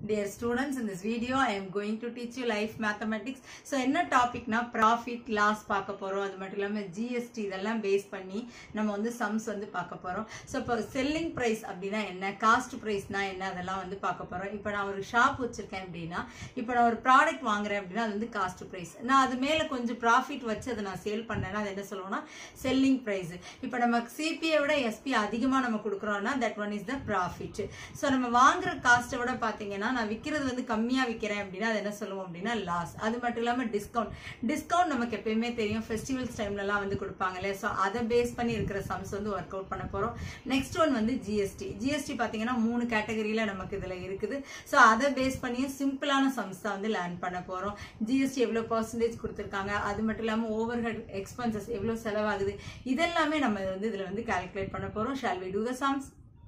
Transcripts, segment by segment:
Dear students, in this video, I am going to teach you life mathematics. So, என்ன டாபிக்னா profit loss பார்க்க போறோம் அது மட்டும் இல்லாமல் ஜிஎஸ்டி இதெல்லாம் பேஸ் பண்ணி நம்ம வந்து சம்ஸ் வந்து பார்க்க போறோம் ஸோ இப்போ செல்லிங் ப்ரைஸ் அப்படின்னா என்ன காஸ்ட் ப்ரைஸ்னா என்ன அதெல்லாம் வந்து பார்க்க போறோம் இப்போ நான் ஒரு ஷாப் வச்சிருக்கேன் அப்படின்னா இப்போ நான் ஒரு ப்ராடக்ட் வாங்குறேன் அப்படின்னா அது வந்து காஸ்ட் ப்ரைஸ் நான் அது மேலே கொஞ்சம் ப்ராஃபிட் வச்சு அதை நான் சேல் பண்ணேன்னா அது என்ன சொல்லுவோம்னா செல்லிங் ப்ரைஸ் இப்போ நம்ம சிபிஐ விட எஸ்பி அதிகமாக நம்ம கொடுக்குறோம்னா that one is the profit so நம்ம வாங்குற காஸ்ட்டை விட பார்த்தீங்கன்னா நான் விற்கிறது வந்து கம்மியாக விற்கிறேன் அப்படின்னா அது என்ன சொல்லுவோம் அப்படின்னா லாஸ் அது மட்டும் இல்லாமல் டிஸ்கவுண்ட் டிஸ்கவுண்ட் நமக்கு எப்பயுமே தெரியும் ஃபெஸ்டிவல்ஸ் டைம்லலாம் வந்து கொடுப்பாங்க இல்லையா ஸோ அதை பேஸ் பண்ணி இருக்கிற சம்ஸ் வந்து ஒர்க் அவுட் பண்ண போகிறோம் நெக்ஸ்ட் ஒன் வந்து ஜிஎஸ்டி ஜிஎஸ்டி பார்த்தீங்கன்னா மூணு கேட்டகரியில் நமக்கு இதில் இருக்குது ஸோ அதை பேஸ் பண்ணியும் சிம்பிளான சம்ஸ் தான் வந்து லேர்ன் பண்ண போகிறோம் ஜிஎஸ்டி எவ்வளோ பர்சன்டேஜ் கொடுத்துருக்காங்க அது மட்டும் இல்லாமல் ஓவர் ஹெட் எக்ஸ்பென்சஸ் எவ்வளோ செலவாகுது இதெல்லாமே நம்ம வந்து இதில் வந்து கால்குலேட் பண்ண போகிறோம் shall we do the sums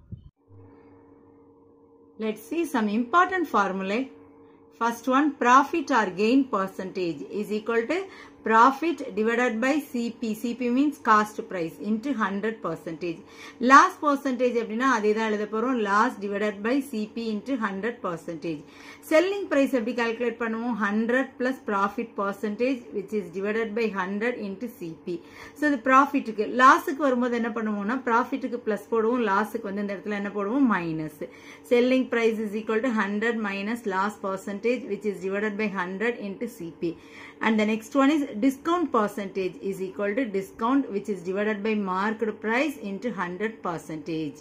Let's see some important formulae. First one, profit or gain percentage is equal to profit divided by CP. CP means cost price into 100 percentage. Loss percentage அப்படின்னா அதே தான் எழுத போறோம் loss divided by CP into 100 percentage. Selling price எப்படி calculate பண்ணுவோம் 100 plus profit percentage which is divided by 100 into CP. So இது profitக்கு லாஸுக்கு வரும்போது என்ன பண்ணுவோம்னா profitக்கு plus போடுவோம் லாஸுக்கு வந்து இந்த இடத்துல என்ன போடுவோம் minus. Selling price is equal to 100 minus loss percentage which is divided by 100 into CP. And the next one is discount percentage is equal to discount which is divided by marked price into 100 percentage.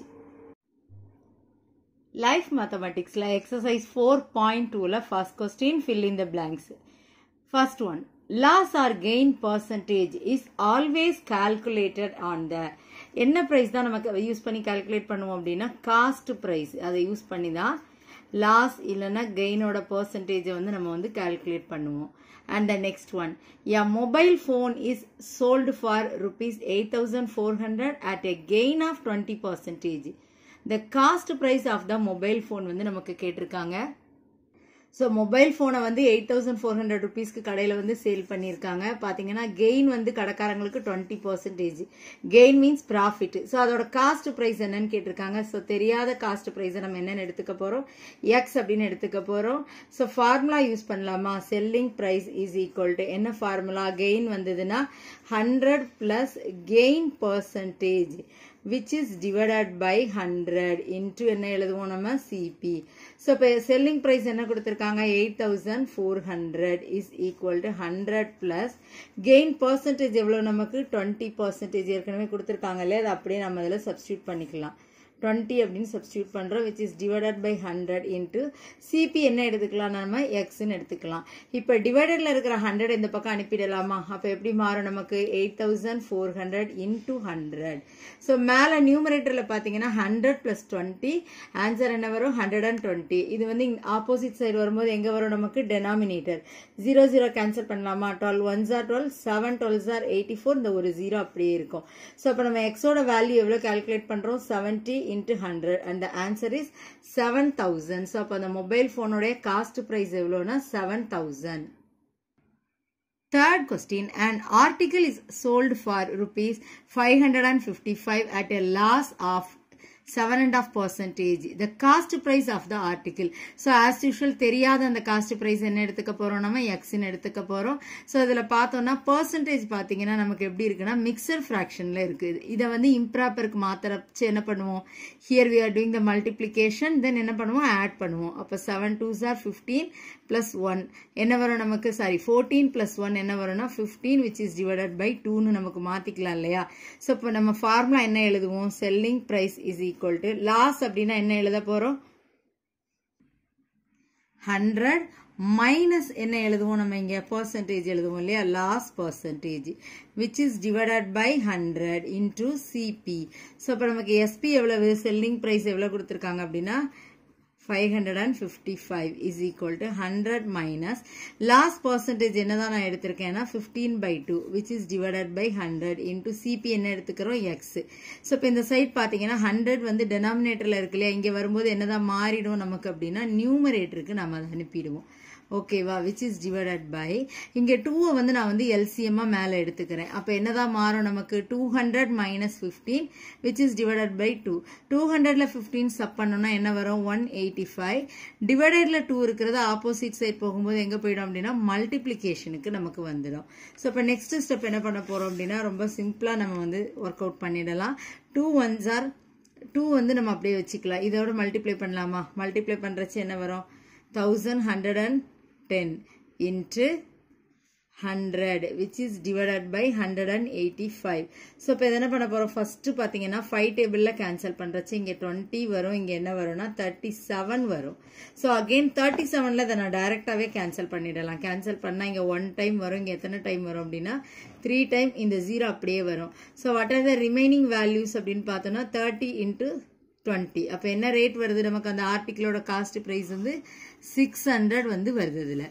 Life mathematics like exercise 4.2 la first question fill in the blanks. First one loss or gain percentage is always calculated on the என்ன price தான் நமக்கு use பண்ணி calculate பண்ணுவோம் அப்படின்னா cost price அதை use பண்ணி தான் loss இல்லைன்னா கெயினோட பர்சன்டேஜை வந்து நம்ம வந்து கால்குலேட் பண்ணுவோம் and the next one a mobile phone is sold for rupees 8400 at a gain of 20 percentage the cost price of the mobile phone வந்து நமக்கு கேட்டிருக்காங்க ஸோ மொபைல் ஃபோனை வந்து எயிட் தௌசண்ட் ஃபோர் ஹண்ட்ரட் ருபீஸ்க்கு கடையில் வந்து சேல் பண்ணியிருக்காங்க பார்த்தீங்கன்னா கெயின் வந்து கடைக்காரங்களுக்கு twenty percentage gain means profit so அதோட காஸ்ட் ப்ரைஸ் என்னன்னு கேட்டிருக்காங்க ஸோ தெரியாத காஸ்ட் ப்ரைஸை நம்ம என்னென்னு எடுத்துக்க போகிறோம் எக்ஸ் அப்படின்னு எடுத்துக்க போகிறோம் ஸோ ஃபார்முலா யூஸ் பண்ணலாமா selling price is equal to என்ன ஃபார்முலா கெயின் வந்ததுன்னா hundred plus gain percentage which is divided by hundred into என்ன எழுதுவோம் நம்ம சிபி ஸோ இப்போ செல்லிங் ப்ரைஸ் என்ன கொடுத்துருக்காங்க eight thousand four hundred is equal to hundred plus gain percentage எவ்வளோ நமக்கு டுவெண்ட்டி பர்சன்டேஜ் ஏற்கனவே கொடுத்துருக்காங்க இல்லையா அதை அப்படியே நம்ம இதில் சப்ஸ்டியூட் பண்ணிக்கலாம் டுவெண்ட்டி அப்படின்னு சப்ஸ்டியூட் பண்ணுறோம் which is divided by hundred into CP என்ன எடுத்துக்கலாம் நம்ம எக்ஸ்ன்னு எடுத்துக்கலாம் இப்போ டிவைடடில் இருக்கிற ஹண்ட்ரட் இந்த பக்கம் அனுப்பிடலாமா அப்போ எப்படி மாறும் நமக்கு eight thousand four hundred into hundred so மேலே நியூமரேட்டரில் பார்த்தீங்கன்னா ஹண்ட்ரட் ப்ளஸ் டுவெண்ட்டி ஆன்சர் என்ன வரும் ஹண்ட்ரட் அண்ட் டுவெண்ட்டி இது வந்து ஆப்போசிட் சைடு வரும்போது எங்கே வரும் நமக்கு டெனாமினேட்டர் ஜீரோ ஜீரோ கேன்சல் பண்ணலாமா twelve one are twelve seven twelve are eighty four இந்த ஒரு ஜீரோ அப்படியே இருக்கும் ஸோ அப்போ நம்ம எக்ஸோட வேல்யூ எவ்வளோ கால்குலேட் பண்ணுறோம் seventy into 100 and the answer is 7000 so அப்ப அந்த மொபைல் போனோட காஸ்ட் பிரைஸ் எவ்வளோனா 7000 Third question, an article is sold for rupees 555 at a loss of seven and half percentage the cost price of the article so as usual தெரியாத அந்த cost price என்ன எடுத்துக்க போகிறோம் நம்ம எக்ஸ்ன்னு எடுத்துக்க போகிறோம் ஸோ அதில் பார்த்தோம்னா பர்சன்டேஜ் பார்த்தீங்கன்னா நமக்கு எப்படி இருக்குன்னா மிக்சர் ஃப்ராக்ஷனில் இருக்குது இதை வந்து இம்ப்ராப்பருக்கு மாத்திரச்சு என்ன பண்ணுவோம் here we are doing the multiplication then என்ன பண்ணுவோம் ஆட் பண்ணுவோம் அப்போ seven two are fifteen plus one என்ன வரும் நமக்கு சாரி ஃபோர்டீன் ப்ளஸ் ஒன் என்ன வரும்னா fifteen which is divided by டூன்னு நமக்கு மாற்றிக்கலாம் இல்லையா ஸோ இப்போ நம்ம ஃபார்முலா என்ன எழுதுவோம் selling price is equal to loss அப்படின்னா என்ன எழுத போகிறோம் ஹண்ட்ரட் மைனஸ் என்ன எழுதுவோம் நம்ம இங்கே பர்சன்டேஜ் எழுதுவோம் இல்லையா loss percentage which is divided by hundred into CP so இப்போ நமக்கு எஸ்பி எவ்வளவு செல்லிங் ப்ரைஸ் எவ்வளோ கொடுத்துருக்காங்க அப்படின்னா 555 is equal to 100 minus last percentage என்னதான் நான் எடுத்திருக்கேன்னா 15 by 2 which is divided by 100 into CP என்ன எடுத்துக்கிறோம் X so இப்போ இந்த சைட் பார்த்தீங்கன்னா 100 வந்து denominatorல இருக்கு இல்லையா இங்கே வரும்போது என்னதான் மாறிடும் நமக்கு அப்படின்னா நியூமரேட்டருக்கு நம்ம அதை அனுப்பிடுவோம் ஓகேவா விச் இஸ் டிவைடட் பை இங்கே டூவை வந்து நான் வந்து எல்சிஎம்மாக மேலே எடுத்துக்கிறேன் அப்போ என்னதான் மாறும் நமக்கு two hundred minus fifteen which is divided by two two ஹண்ட்ரட்ல ஃபிஃப்டீன் சப் பண்ணோம்னா என்ன வரும் ஒன் எயிட்டி எயிட்டி ஃபைவ் டிவைடரில் டூ இருக்கிறது ஆப்போசிட் சைட் போகும்போது எங்கே போயிடும் அப்படின்னா மல்டிப்ளிகேஷனுக்கு நமக்கு வந்துடும் ஸோ இப்போ நெக்ஸ்ட் ஸ்டெப் என்ன பண்ண போகிறோம் அப்படின்னா ரொம்ப சிம்பிளாக நம்ம வந்து ஒர்க் அவுட் பண்ணிடலாம் டூ ஒன்ஸ் ஆர் டூ வந்து நம்ம அப்படியே வச்சுக்கலாம் இதோட மல்டிப்ளை பண்ணலாமா மல்டிப்ளை பண்ணுறச்சு என்ன வரும் thousand hundred and ten into hundred which is divided by hundred and eighty five so இப்போ என்ன பண்ண போகிறோம் ஃபஸ்ட்டு பார்த்தீங்கன்னா ஃபைவ் டேபிளில் கேன்சல் பண்ணுறச்சு இங்கே டுவெண்ட்டி வரும் இங்கே என்ன வரும்னா தேர்ட்டி செவன் வரும் ஸோ அகெயின் தேர்ட்டி செவனில் இதை நான் டைரெக்டாகவே கேன்சல் பண்ணிடலாம் கேன்சல் பண்ணால் இங்கே ஒன் டைம் வரும் இங்கே எத்தனை டைம் வரும் அப்படின்னா த்ரீ டைம் இந்த ஜீரோ அப்படியே வரும் so what are the remaining values அப்படின்னு பார்த்தோன்னா தேர்ட்டி இன்ட்டு டுவெண்ட்டி அப்போ என்ன ரேட் வருது நமக்கு அந்த ஆர்டிக்கிளோட காஸ்ட் ப்ரைஸ் வந்து சிக்ஸ் ஹண்ட்ரட் வந்து வருது இதில்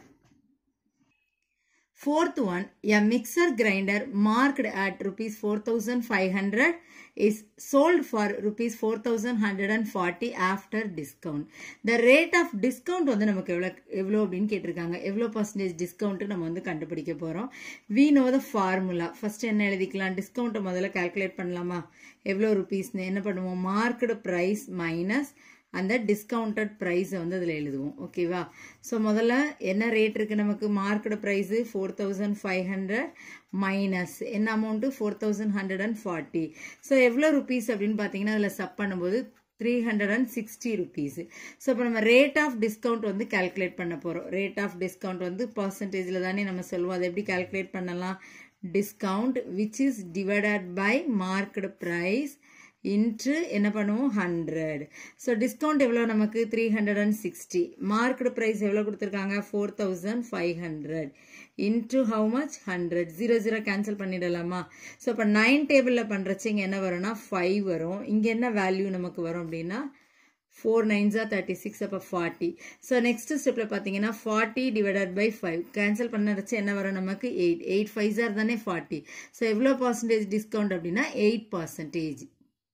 Fourth one, a mixer grinder marked at rupees 4500 is sold for rupees 4140 after discount. The rate of discount வந்து நமக்கு எவ்வளோ எவ்வளோ அப்படின்னு கேட்டிருக்காங்க எவ்வளோ பர்சன்டேஜ் டிஸ்கவுண்ட் நம்ம வந்து கண்டுபிடிக்க போகிறோம் we know the formula first என்ன எழுதிக்கலாம் டிஸ்கவுண்ட்டை முதல்ல கால்குலேட் பண்ணலாமா எவ்வளோ ருபீஸ்னு என்ன பண்ணுவோம் மார்க்கெட் ப்ரைஸ் மைனஸ் அந்த டிஸ்கவுண்டட் ப்ரைஸை வந்து அதில் எழுதுவோம் ஓகேவா ஸோ முதல்ல என்ன ரேட் இருக்குது நமக்கு market price four thousand five hundred minus என்ன amount four thousand hundred and forty so எவ்வளோ ருபீஸ் அப்படின்னு பார்த்தீங்கன்னா அதில் சப் பண்ணும்போது three hundred and sixty rupees so இப்போ நம்ம ரேட் ஆஃப் டிஸ்கவுண்ட் வந்து கால்குலேட் பண்ண போகிறோம் ரேட் ஆஃப் டிஸ்கவுண்ட் வந்து பர்சன்டேஜில் தானே நம்ம சொல்லுவோம் அதை எப்படி கால்குலேட் பண்ணலாம் discount which is divided by market price into என்ன பண்ணுவோம் ஹண்ட்ரட் ஸோ டிஸ்கவுண்ட் எவ்வளோ நமக்கு three hundred and sixty market price எவ்வளோ கொடுத்துருக்காங்க four thousand five hundred into how much hundred zero zero cancel பண்ணிடலாமா ஸோ இப்போ நைன் டேபிளில் பண்ணுறச்சு இங்கே என்ன வரும்னா ஃபைவ் வரும் இங்கே என்ன வேல்யூ நமக்கு வரும் அப்படின்னா ஃபோர் நைன்ஸா தேர்ட்டி சிக்ஸ் அப்போ ஃபார்ட்டி ஸோ நெக்ஸ்ட் ஸ்டெப்பில் பார்த்தீங்கன்னா forty divided by five cancel பண்ணறச்சு என்ன வரும் நமக்கு எயிட் எயிட் ஃபைவ் சார் தானே ஃபார்ட்டி ஸோ எவ்வளோ பர்சன்டேஜ் டிஸ்கவுண்ட் அப்படின்னா eight percentage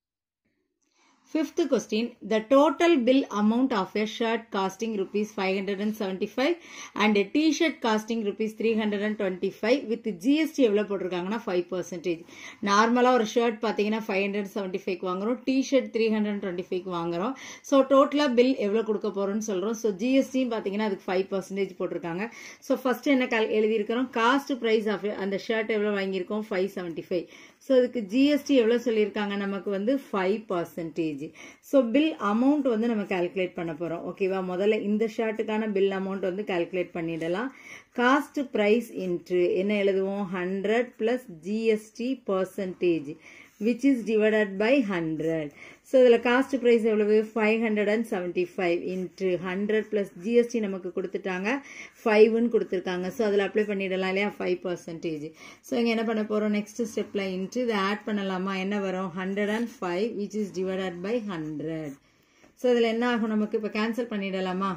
Fifth question, the total bill amount of a shirt costing rupees 575 and a t-shirt costing rupees 325 with GST எவ்வளவு போட்டிருக்காங்கன்னா 5% நார்மலா ஒரு ஷர்ட் பார்த்தீங்கன்னா 575 வாங்குறோம் t shirt three hundred twenty five வாங்குறோம் so டோட்டலாக bill எவ்வளோ கொடுக்க போறோம்னு சொல்றோம் ஸோ ஜிஎஸ்டியும் பார்த்தீங்கன்னா அதுக்கு ஃபைவ் பர்சன்டேஜ் போட்டிருக்காங்க ஸோ ஃபர்ஸ்ட் என்ன கால் எழுதியிருக்கிறோம் காஸ்ட் ப்ரைஸ் ஆஃப் அந்த ஷர்ட் எவ்வளோ வாங்கியிருக்கோம் ஃபைவ் செவன்ட்டி ஃபைவ் ஸோ அதுக்கு ஜிஎஸ்டி எவ்வளோ சொல்லியிருக்காங்க நமக்கு வந்து five percentage so bill amount வந்து நம்ம கால்குலேட் பண்ண போகிறோம் ஓகேவா முதல்ல இந்த ஷர்ட்டுக்கான பில் அமௌண்ட் வந்து கால்குலேட் பண்ணிடலாம் காஸ்ட் ப்ரைஸ் இன்ட்ரு என்ன எழுதுவோம் hundred plus GST percentage which is divided by hundred so இதில் காஸ்ட் ப்ரைஸ் எவ்வளவு five hundred and seventy five into hundred plus GST நமக்கு கொடுத்துட்டாங்க ஃபைவ்னு கொடுத்துருக்காங்க ஸோ அதில் அப்ளை பண்ணிடலாம் இல்லையா ஃபைவ் பர்சன்டேஜ் ஸோ இங்கே என்ன பண்ண போகிறோம் நெக்ஸ்ட் ஸ்டெப்பில் இன்ட்டு இதை ஆட் பண்ணலாமா என்ன வரும் hundred and five which is divided by hundred so இதில் என்ன ஆகும் நமக்கு இப்போ கேன்சல் பண்ணிடலாமா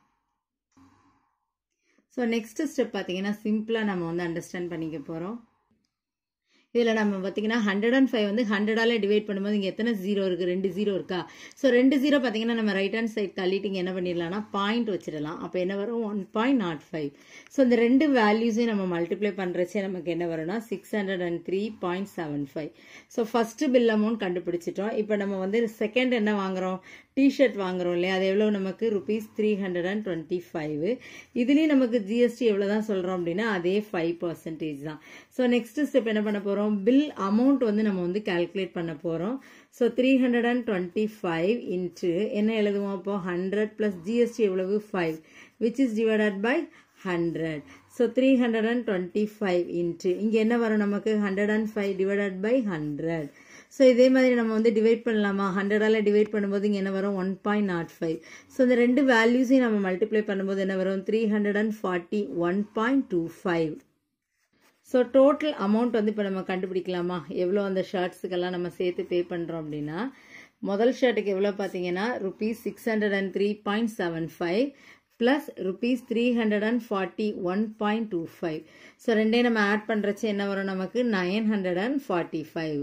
ஸோ நெக்ஸ்ட் ஸ்டெப் பார்த்தீங்கன்னா சிம்பிளாக நம்ம வந்து அண்டர்ஸ்டாண்ட் பண்ணிக்க போகிறோம் இதில் நம்ம பார்த்தீங்கன்னா ஹண்ட்ரட் அண்ட் ஃபைவ் வந்து ஹண்ட்ரடால டிவைட் பண்ணும்போது இங்கே எத்தனை ஜீரோ இருக்குது ரெண்டு ஜீரோ இருக்கா ஸோ ரெண்டு ஜீரோ பார்த்தீங்கன்னா நம்ம ரைட் ஹேண்ட் சைட் தள்ளிட்டு இங்கே என்ன பண்ணிடலாம்னா பாயிண்ட் வச்சிடலாம் அப்போ என்ன வரும் one point not five so இந்த ரெண்டு வேல்யூஸையும் நம்ம மல்டிப்ளை பண்ணுறச்சே நமக்கு என்ன வரும்னா six hundred and three point seven five so first bill amount கண்டுபிடிச்சிட்டோம் இப்போ நம்ம வந்து செகண்ட் என்ன வாங்குறோம் டிஷர்ட் வாங்குறோம் இல்லையா அது எவ்வளோ நமக்கு rupees three hundred and twenty five இதுலேயும் நமக்கு ஜிஎஸ்டி எவ்வளோ தான் சொல்கிறோம் அப்படின்னா அதே ஃபைவ் பர்சன்டேஜ் தான் ஸோ நெக்ஸ்ட் ஸ்டெப் என்ன பண்ண போகிறோம் பில் அமௌண்ட் வந்து நம்ம வந்து கால்குலேட் பண்ண போகிறோம் so three hundred and twenty five into என்ன எழுதுவோம் அப்போ ஹண்ட்ரட் ப்ளஸ் ஜிஎஸ்டி எவ்வளவு five which is divided by hundred so three hundred and twenty five into இங்கே என்ன வரும் நமக்கு hundred and five divided by hundred so இதே மாதிரி நம்ம வந்து டிவைட் பண்ணலாமா ஹண்ட்ரடால் டிவைட் பண்ணும்போது இங்கே என்ன வரும் one point not five so இந்த ரெண்டு வேல்யூஸையும் நம்ம மல்டிப்ளை பண்ணும்போது என்ன வரும் three hundred and forty one point two five so total amount வந்து இப்போ நம்ம கண்டுபிடிக்கலாமா எவ்வளோ அந்த ஷர்ட்ஸுக்கெல்லாம் நம்ம சேர்த்து பே பண்ணுறோம் அப்படின்னா முதல் ஷர்ட்டுக்கு எவ்வளோ பார்த்தீங்கன்னா rupees six hundred and three point seven five plus rupees three hundred and forty one point two five so ரெண்டையும் நம்ம ஆட் பண்ணுறச்சு என்ன வரும் நமக்கு nine hundred and forty five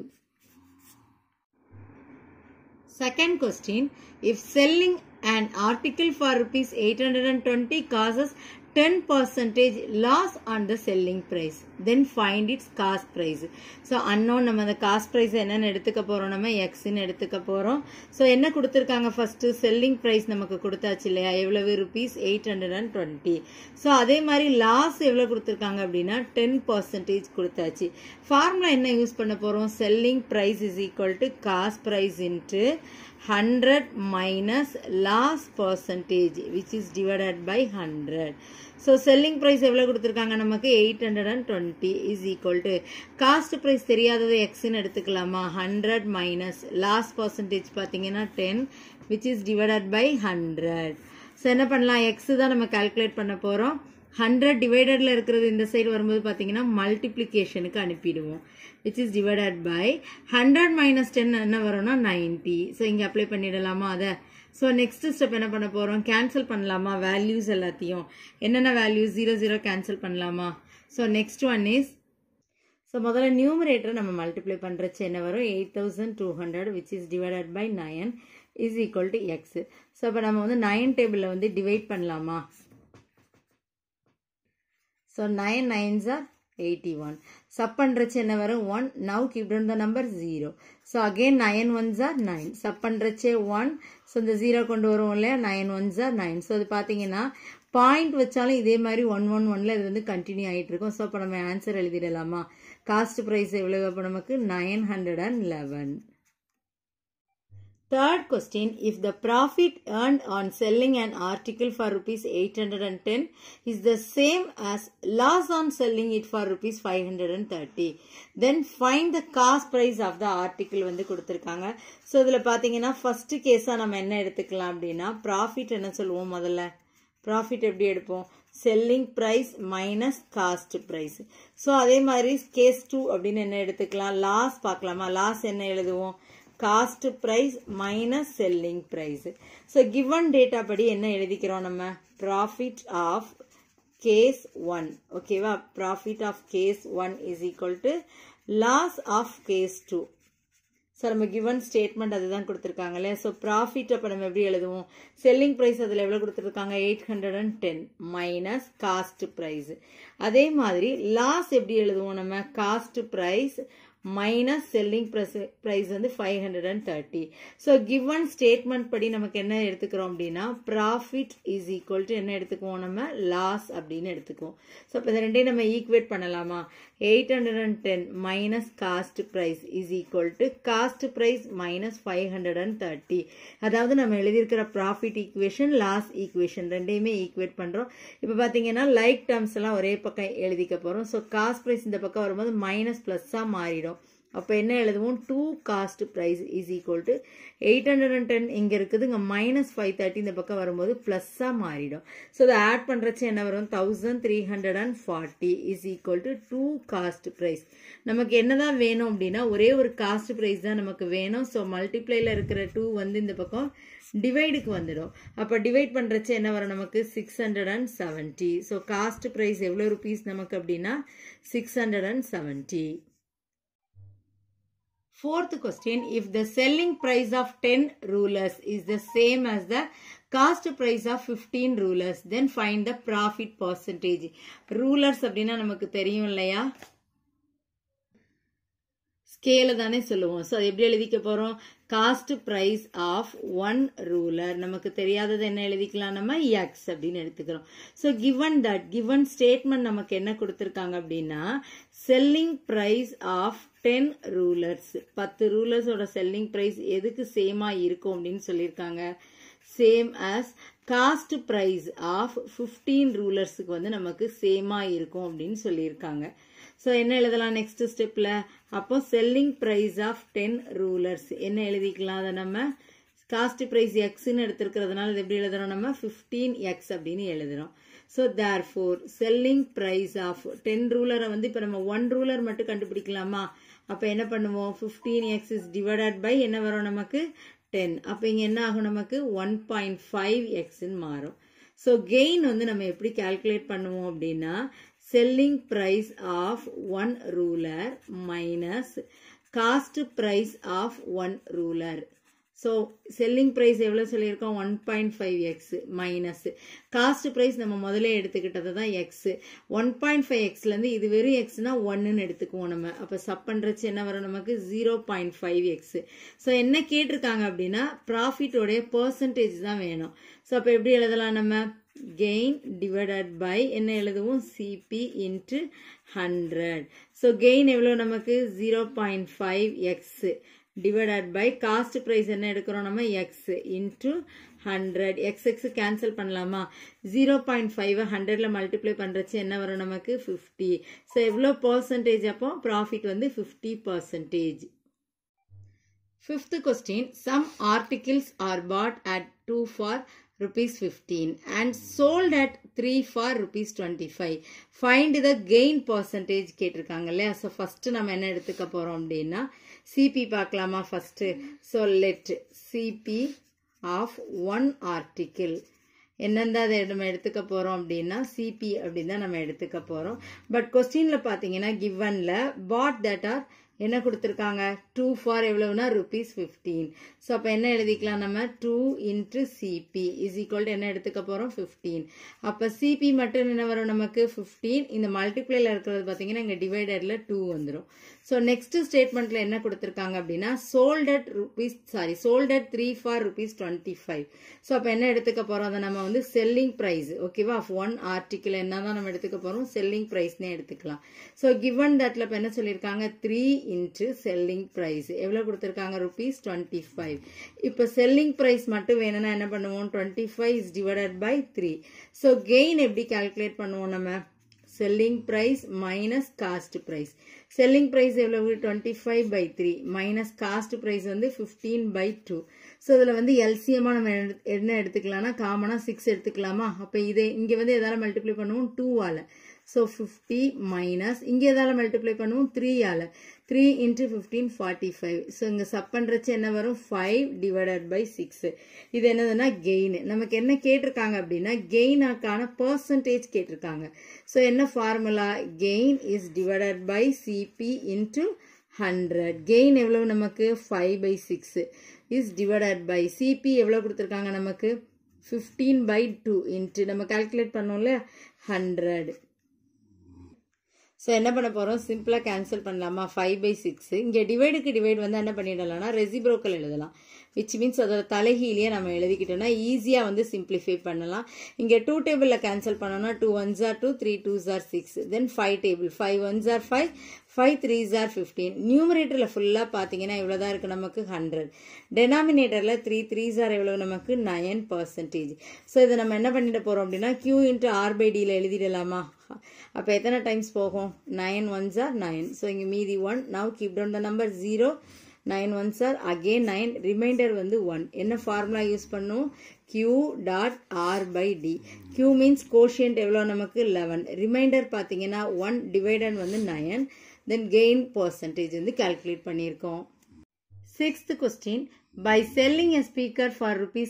Second question, if selling an article for rupees 820 causes ten percentage loss on the selling price then find its cost price so unknown நம்ம அந்த cost price என்னென்னு எடுத்துக்க போகிறோம் நம்ம எக்ஸ்ன்னு எடுத்துக்க போகிறோம் ஸோ என்ன கொடுத்துருக்காங்க ஃபஸ்ட்டு செல்லிங் ப்ரைஸ் நமக்கு கொடுத்தாச்சு இல்லையா எவ்வளவு rupees eight hundred and twenty so அதே மாதிரி லாஸ் எவ்வளோ கொடுத்துருக்காங்க அப்படின்னா டென் பர்சன்டேஜ் கொடுத்தாச்சு ஃபார்முலா என்ன யூஸ் பண்ண போகிறோம் selling price is equal to cost price into hundred minus loss percentage which is divided by hundred so selling price எவ்வளோ கொடுத்துருக்காங்க நமக்கு eight hundred and twenty is equal to cost price தெரியாதது எக்ஸ்ன்னு எடுத்துக்கலாமா hundred minus loss percentage பார்த்தீங்கன்னா ten which is divided by hundred so என்ன பண்ணலாம் X தான் நம்ம கால்குலேட் பண்ண போகிறோம் ஹண்ட்ரட் டிவைடடில் இருக்கிறது இந்த சைடு வரும்போது பார்த்தீங்கன்னா மல்டிப்ளிகேஷனுக்கு அனுப்பிடுவோம் which is divided by hundred minus ten என்ன வரும்னா நைன்ட்டி ஸோ இங்கே அப்ளை பண்ணிடலாமா அதை ஸோ நெக்ஸ்ட் ஸ்டெப் என்ன பண்ண போகிறோம் கேன்சல் பண்ணலாமா வேல்யூஸ் எல்லாத்தையும் என்னென்ன வேல்யூஸ் ஜீரோ ஜீரோ கேன்சல் பண்ணலாமா so next one is so முதல்ல நியூமரேட்டரை நம்ம மல்டிப்ளை பண்ணுறச்சு என்ன வரும் eight thousand two hundred which is divided by nine is equal to x so இப்போ நம்ம வந்து நயன் டேபிளில் வந்து டிவைட் பண்ணலாமா so nine nines are eighty one sub பண்ணுறச்சு என்ன வரும் one now keep down the number zero so again nine ones are nine sub பண்ணுறச்சே ஒன் ஸோ இந்த ஜீரோ கொண்டு வரும் இல்லையா nine ones are nine so அது பார்த்தீங்கன்னா பாயிண்ட் வச்சாலும் இதே மாதிரி ஒன் ஒன் ஒன்ல இது வந்து கண்டினியூ ஆகிட்டு இருக்கும் ஸோ அப்போ நம்ம ஆன்சர் எழுதிடலாமா காஸ்ட் ப்ரைஸ் எவ்வளவு அப்போ நமக்கு nine hundred and eleven Third question, if the profit earned on selling an article for rupees 810 is the same as loss on selling it for rupees 530, then find the cost price of the article வந்து கொடுத்துருக்காங்க so இதில் பார்த்தீங்கன்னா first கேஸாக நம்ம என்ன எடுத்துக்கலாம் அப்படின்னா profit என்ன சொல்லுவோம் முதல்ல ப்ராஃபிட் எப்படி எடுப்போம் selling price minus cost price so அதே மாதிரி கேஸ் டூ அப்படின்னு என்ன எடுத்துக்கலாம் லாஸ் பார்க்கலாமா லாஸ் என்ன எழுதுவோம் cost price minus selling price so given data படி என்ன எழுதிக்கிறோம் நம்ம ப்ராஃபிட் ஆஃப் கேஸ் ஒன் ஓகேவா profit of case one is equal to loss of case two so நம்ம கிவன் ஸ்டேட்மெண்ட் அதுதான் கொடுத்துருக்காங்க இல்லையா ஸோ ப்ராஃபிட் அப்போ நம்ம எப்படி எழுதுவோம் செல்லிங் ப்ரைஸ் அதில் எவ்வளோ கொடுத்துருக்காங்க eight hundred and ten minus cost price அதே மாதிரி லாஸ் எப்படி எழுதுவோம் நம்ம cost price minus selling price வந்து five hundred and thirty so given statement படி நமக்கு என்ன எடுத்துக்கிறோம் அப்படின்னா ப்ராஃபிட் இஸ் ஈக்குவல் டு என்ன எடுத்துக்குவோம் நம்ம லாஸ் அப்படின்னு எடுத்துக்குவோம் ஸோ இப்போ இந்த ரெண்டையும் நம்ம ஈக்குவேட் பண்ணலாமா eight hundred and ten minus cost price is equal to cost price minus five hundred and thirty அதாவது நம்ம எழுதியிருக்கிற ப்ராஃபிட் ஈக்குவேஷன் லாஸ் ஈக்குவேஷன் ரெண்டையுமே ஈக்குவேட் பண்ணுறோம் இப்போ பார்த்தீங்கன்னா லைக் டேர்ம்ஸ் எல்லாம் ஒரே பக்கம் எழுதிக்க போகிறோம் ஸோ காஸ்ட் ப்ரைஸ் இந்த பக்கம் வரும்போது மைனஸ் ப்ளஸ்ஸாக மாறிடும் அப்போ என்ன எழுதுவோம் two cost price is equal to eight hundred and ten இங்கே இருக்குது இங்கே மைனஸ் ஃபைவ் தேர்ட்டி இந்த பக்கம் வரும்போது ப்ளஸ்ஸாக மாறிடும் ஸோ இதை ஆட் பண்ணுறச்சு என்ன வரும் thousand three hundred and forty is equal to two cost price நமக்கு என்னதான் வேணும் அப்படின்னா ஒரே ஒரு காஸ்ட் ப்ரைஸ் தான் நமக்கு வேணும் ஸோ மல்டிப்ளைல இருக்கிற டூ வந்து இந்த பக்கம் டிவைடுக்கு வந்துடும் அப்போ டிவைட் பண்ணுறச்சு என்ன வரும் நமக்கு six hundred and seventy so cost price எவ்வளோ ருபீஸ் நமக்கு அப்படின்னா six hundred and seventy Fourth question, if the selling price of 10 rulers is the same as the cost price of 15 rulers, then find the profit percentage. Rulers அப்படின்னா நமக்கு தெரியும் இல்லையா ஸ்கேல தானே சொல்லுவோம் so அது எப்படி எழுதிக்க போகிறோம் cost price of one ruler நமக்கு தெரியாதது என்ன எழுதிக்கலாம் நம்ம எக்ஸ் அப்படின்னு எடுத்துக்கிறோம் so given that given statement நமக்கு என்ன கொடுத்துருக்காங்க அப்படின்னா selling price of ten rulers பத்து ரூலர்ஸோட செல்லிங் ப்ரைஸ் எதுக்கு சேமாக இருக்கும் அப்படின்னு சொல்லியிருக்காங்க same as cost price of fifteen ரூலர்ஸுக்கு வந்து நமக்கு சேமாக இருக்கும் அப்படின்னு சொல்லியிருக்காங்க ஸோ என்ன எழுதலாம் நெக்ஸ்ட் ஸ்டெப்பில் அப்போ selling price of ten rulers என்ன எழுதிக்கலாம் அதை நம்ம காஸ்ட் ப்ரைஸ் எக்ஸ்ன்னு எடுத்திருக்கிறதுனால இது எப்படி எழுதுறோம் நம்ம ஃபிஃப்டீன் எக்ஸ் அப்படின்னு எழுதுறோம் so therefore selling price of ten ரூலரை வந்து இப்போ நம்ம ஒன் ரூலர் மட்டும் கண்டுபிடிக்கலாமா அப்போ என்ன பண்ணுவோம் fifteen x is divided by என்ன வரும் நமக்கு டென் அப்போ இங்கே என்ன ஆகும் நமக்கு ஒன் பாயிண்ட் ஃபைவ் எக்ஸ்ன்னு மாறும் ஸோ கெயின் வந்து நம்ம எப்படி கால்குலேட் பண்ணுவோம் அப்படின்னா selling price of one ruler minus cost price of one ruler so selling price எவ்வளோ சொல்லியிருக்கோம் one point five x minus cost price நம்ம முதல்ல எடுத்துக்கிட்டது தான் எக்ஸ் ஒன் பாயிண்ட் ஃபைவ் எக்ஸ்லேருந்து இது வெறும் எக்ஸ்னா ஒன்றுன்னு எடுத்துக்குவோம் நம்ம அப்போ சப் பண்ணுறச்சு என்ன வரும் நமக்கு zero point five x so என்ன கேட்டிருக்காங்க அப்படின்னா ப்ராஃபிட்டோடைய பர்சன்டேஜ் தான் வேணும் ஸோ அப்போ எப்படி எழுதலாம் நம்ம கெயின் டிவைடட் பை என்ன எழுதுவோம் CP into hundred so gain எவ்வளோ நமக்கு zero point five x divided by cost price என்ன எடுக்கிறோம் நம்ம x into hundred x x cancel பண்ணலாமா ஜீரோ பாயிண்ட் ஃபைவ் ஹண்ட்ரட்ல மல்டிப்ளை பண்ணுறச்சு என்ன வரும் நமக்கு ஃபிஃப்டி ஸோ எவ்வளோ பர்சன்டேஜ் அப்போ ப்ராஃபிட் வந்து fifty percentage Fifth question Some articles are bought at 2 for rupees 15 and sold at 3 for rupees 25. Find the gain percentage கேட்டிருக்காங்க இல்லையா ஸோ ஃபர்ஸ்ட் நம்ம என்ன எடுத்துக்க போறோம் அப்படின்னா சிபி பார்க்கலாமா first so let CP of one article என்னென்ன அதை நம்ம எடுத்துக்க போறோம் அப்படின்னா சிபி அப்படின்னு தான் நம்ம எடுத்துக்க போறோம் பட் கொஸ்டின்ல பாத்தீங்கன்னா கிவன்ல பாட் தட் ஆர் என்ன கொடுத்துருக்காங்க டூ ஃபார் எவ்வளவுனா ருபீஸ் ஃபிஃப்டீன் ஸோ அப்போ என்ன எழுதிக்கலாம் நம்ம two into CP is equal என்ன எடுத்துக்க போகிறோம் ஃபிஃப்டீன் அப்போ சிபி மட்டும் என்ன வரும் நமக்கு ஃபிஃப்டீன் இந்த மல்டிப்ளைல இருக்கிறது பார்த்தீங்கன்னா இங்கே டிவைடரில் டூ வந்துடும் ஸோ நெக்ஸ்ட் ஸ்டேட்மெண்ட்ல என்ன கொடுத்துருக்காங்க அப்படின்னா sold at rupees sorry sold at three for rupees twenty five so அப்போ என்ன எடுத்துக்க போகிறோம் அதை நம்ம வந்து செல்லிங் ப்ரைஸ் ஓகேவா ஆஃப் ஒன் ஆர்டிக்கிள் என்ன தான் நம்ம எடுத்துக்க போகிறோம் செல்லிங் ப்ரைஸ்னே எடுத்துக்கலாம் ஸோ கிவன் தட்ல இப்போ என்ன சொல்லியிருக்காங்க த்ரீ இன்ட்டு செல்லிங் ப்ரைஸ் எவ்வளோ கொடுத்துருக்காங்க ருபீஸ் டுவெண்ட்டி ஃபைவ் இப்போ செல்லிங் ப்ரைஸ் மட்டும் வேணும்னா என்ன பண்ணுவோம் twenty five is divided by three so gain எப்படி கால்குலேட் பண்ணுவோம் நம்ம selling price minus cost price selling price எவ்வளவு twenty five by three minus cost price வந்து ஃபிஃப்டீன் பை டூ ஸோ இதில் வந்து எல்சிஎமாக நம்ம என்ன எடுத்துக்கலாம்னா காமனாக சிக்ஸ் எடுத்துக்கலாமா அப்போ இதை இங்கே வந்து எதால மல்டிப்ளை பண்ணுவோம் டூவால் ஸோ ஃபிஃப்டி மைனஸ் இங்கே எதால மல்டிப்ளை பண்ணுவோம் த்ரீயால் three into fifteen forty five so இங்கே சப் பண்ணுறச்சு என்ன வரும் ஃபைவ் டிவைடட் பை சிக்ஸ் இது என்னதுன்னா கெயின் நமக்கு என்ன கேட்டிருக்காங்க அப்படின்னா கெயினாக்கான பர்சன்டேஜ் கேட்டிருக்காங்க ஸோ என்ன formula gain is divided by CP into hundred gain எவ்வளவு நமக்கு five by six is divided by CP எவ்வளோ கொடுத்துருக்காங்க நமக்கு ஃபிஃப்டீன் பை டூ இன்ட்டு நம்ம கால்குலேட் பண்ணோம்ல ஹண்ட்ரட் ஸோ என்ன பண்ண போகிறோம் சிம்பிளாக கேன்சல் பண்ணலாமா ஃபைவ் பை சிக்ஸ் இங்கே டிவைடுக்கு டிவைட் வந்து என்ன பண்ணிடலாம்னா ரெசிப்ரோக்கல் எழுதலாம் விச் மீன்ஸ் அதோட தலைகீழியே நம்ம எழுதிக்கிட்டோம்னா ஈஸியாக வந்து சிம்பிளிஃபை பண்ணலாம் இங்கே டூ டேபிளில் கேன்சல் பண்ணோம்னா two ones are two three twos are six then five table five ones are five five threes are fifteen நியூமரேட்டரில் ஃபுல்லாக பார்த்தீங்கன்னா இவ்வளோ தான் இருக்குது நமக்கு ஹண்ட்ரட் டெனாமினேட்டரில் த்ரீ த்ரீஸ் ஆர் எவ்வளோ நமக்கு நயன் பர்சன்டேஜ் ஸோ இதை நம்ம என்ன பண்ணிட்டு போகிறோம் அப்படின்னா கியூ இன்ட்டு ஆர் பை டியில் எழுதிடலாமா அப்போ எத்தனை டைம்ஸ் போகும் nine ones are nine so இங்கே மீதி one now keep down the number zero nine ones are again nine remainder வந்து ஒன் என்ன ஃபார்முலா யூஸ் பண்ணும் Q dot R by D Q means quotient எவ்வளோ நமக்கு லெவன் ரிமைண்டர் பார்த்தீங்கன்னா one divided வந்து nine then gain percentage வந்து calculate பண்ணியிருக்கோம் Sixth question. By selling a speaker for rupees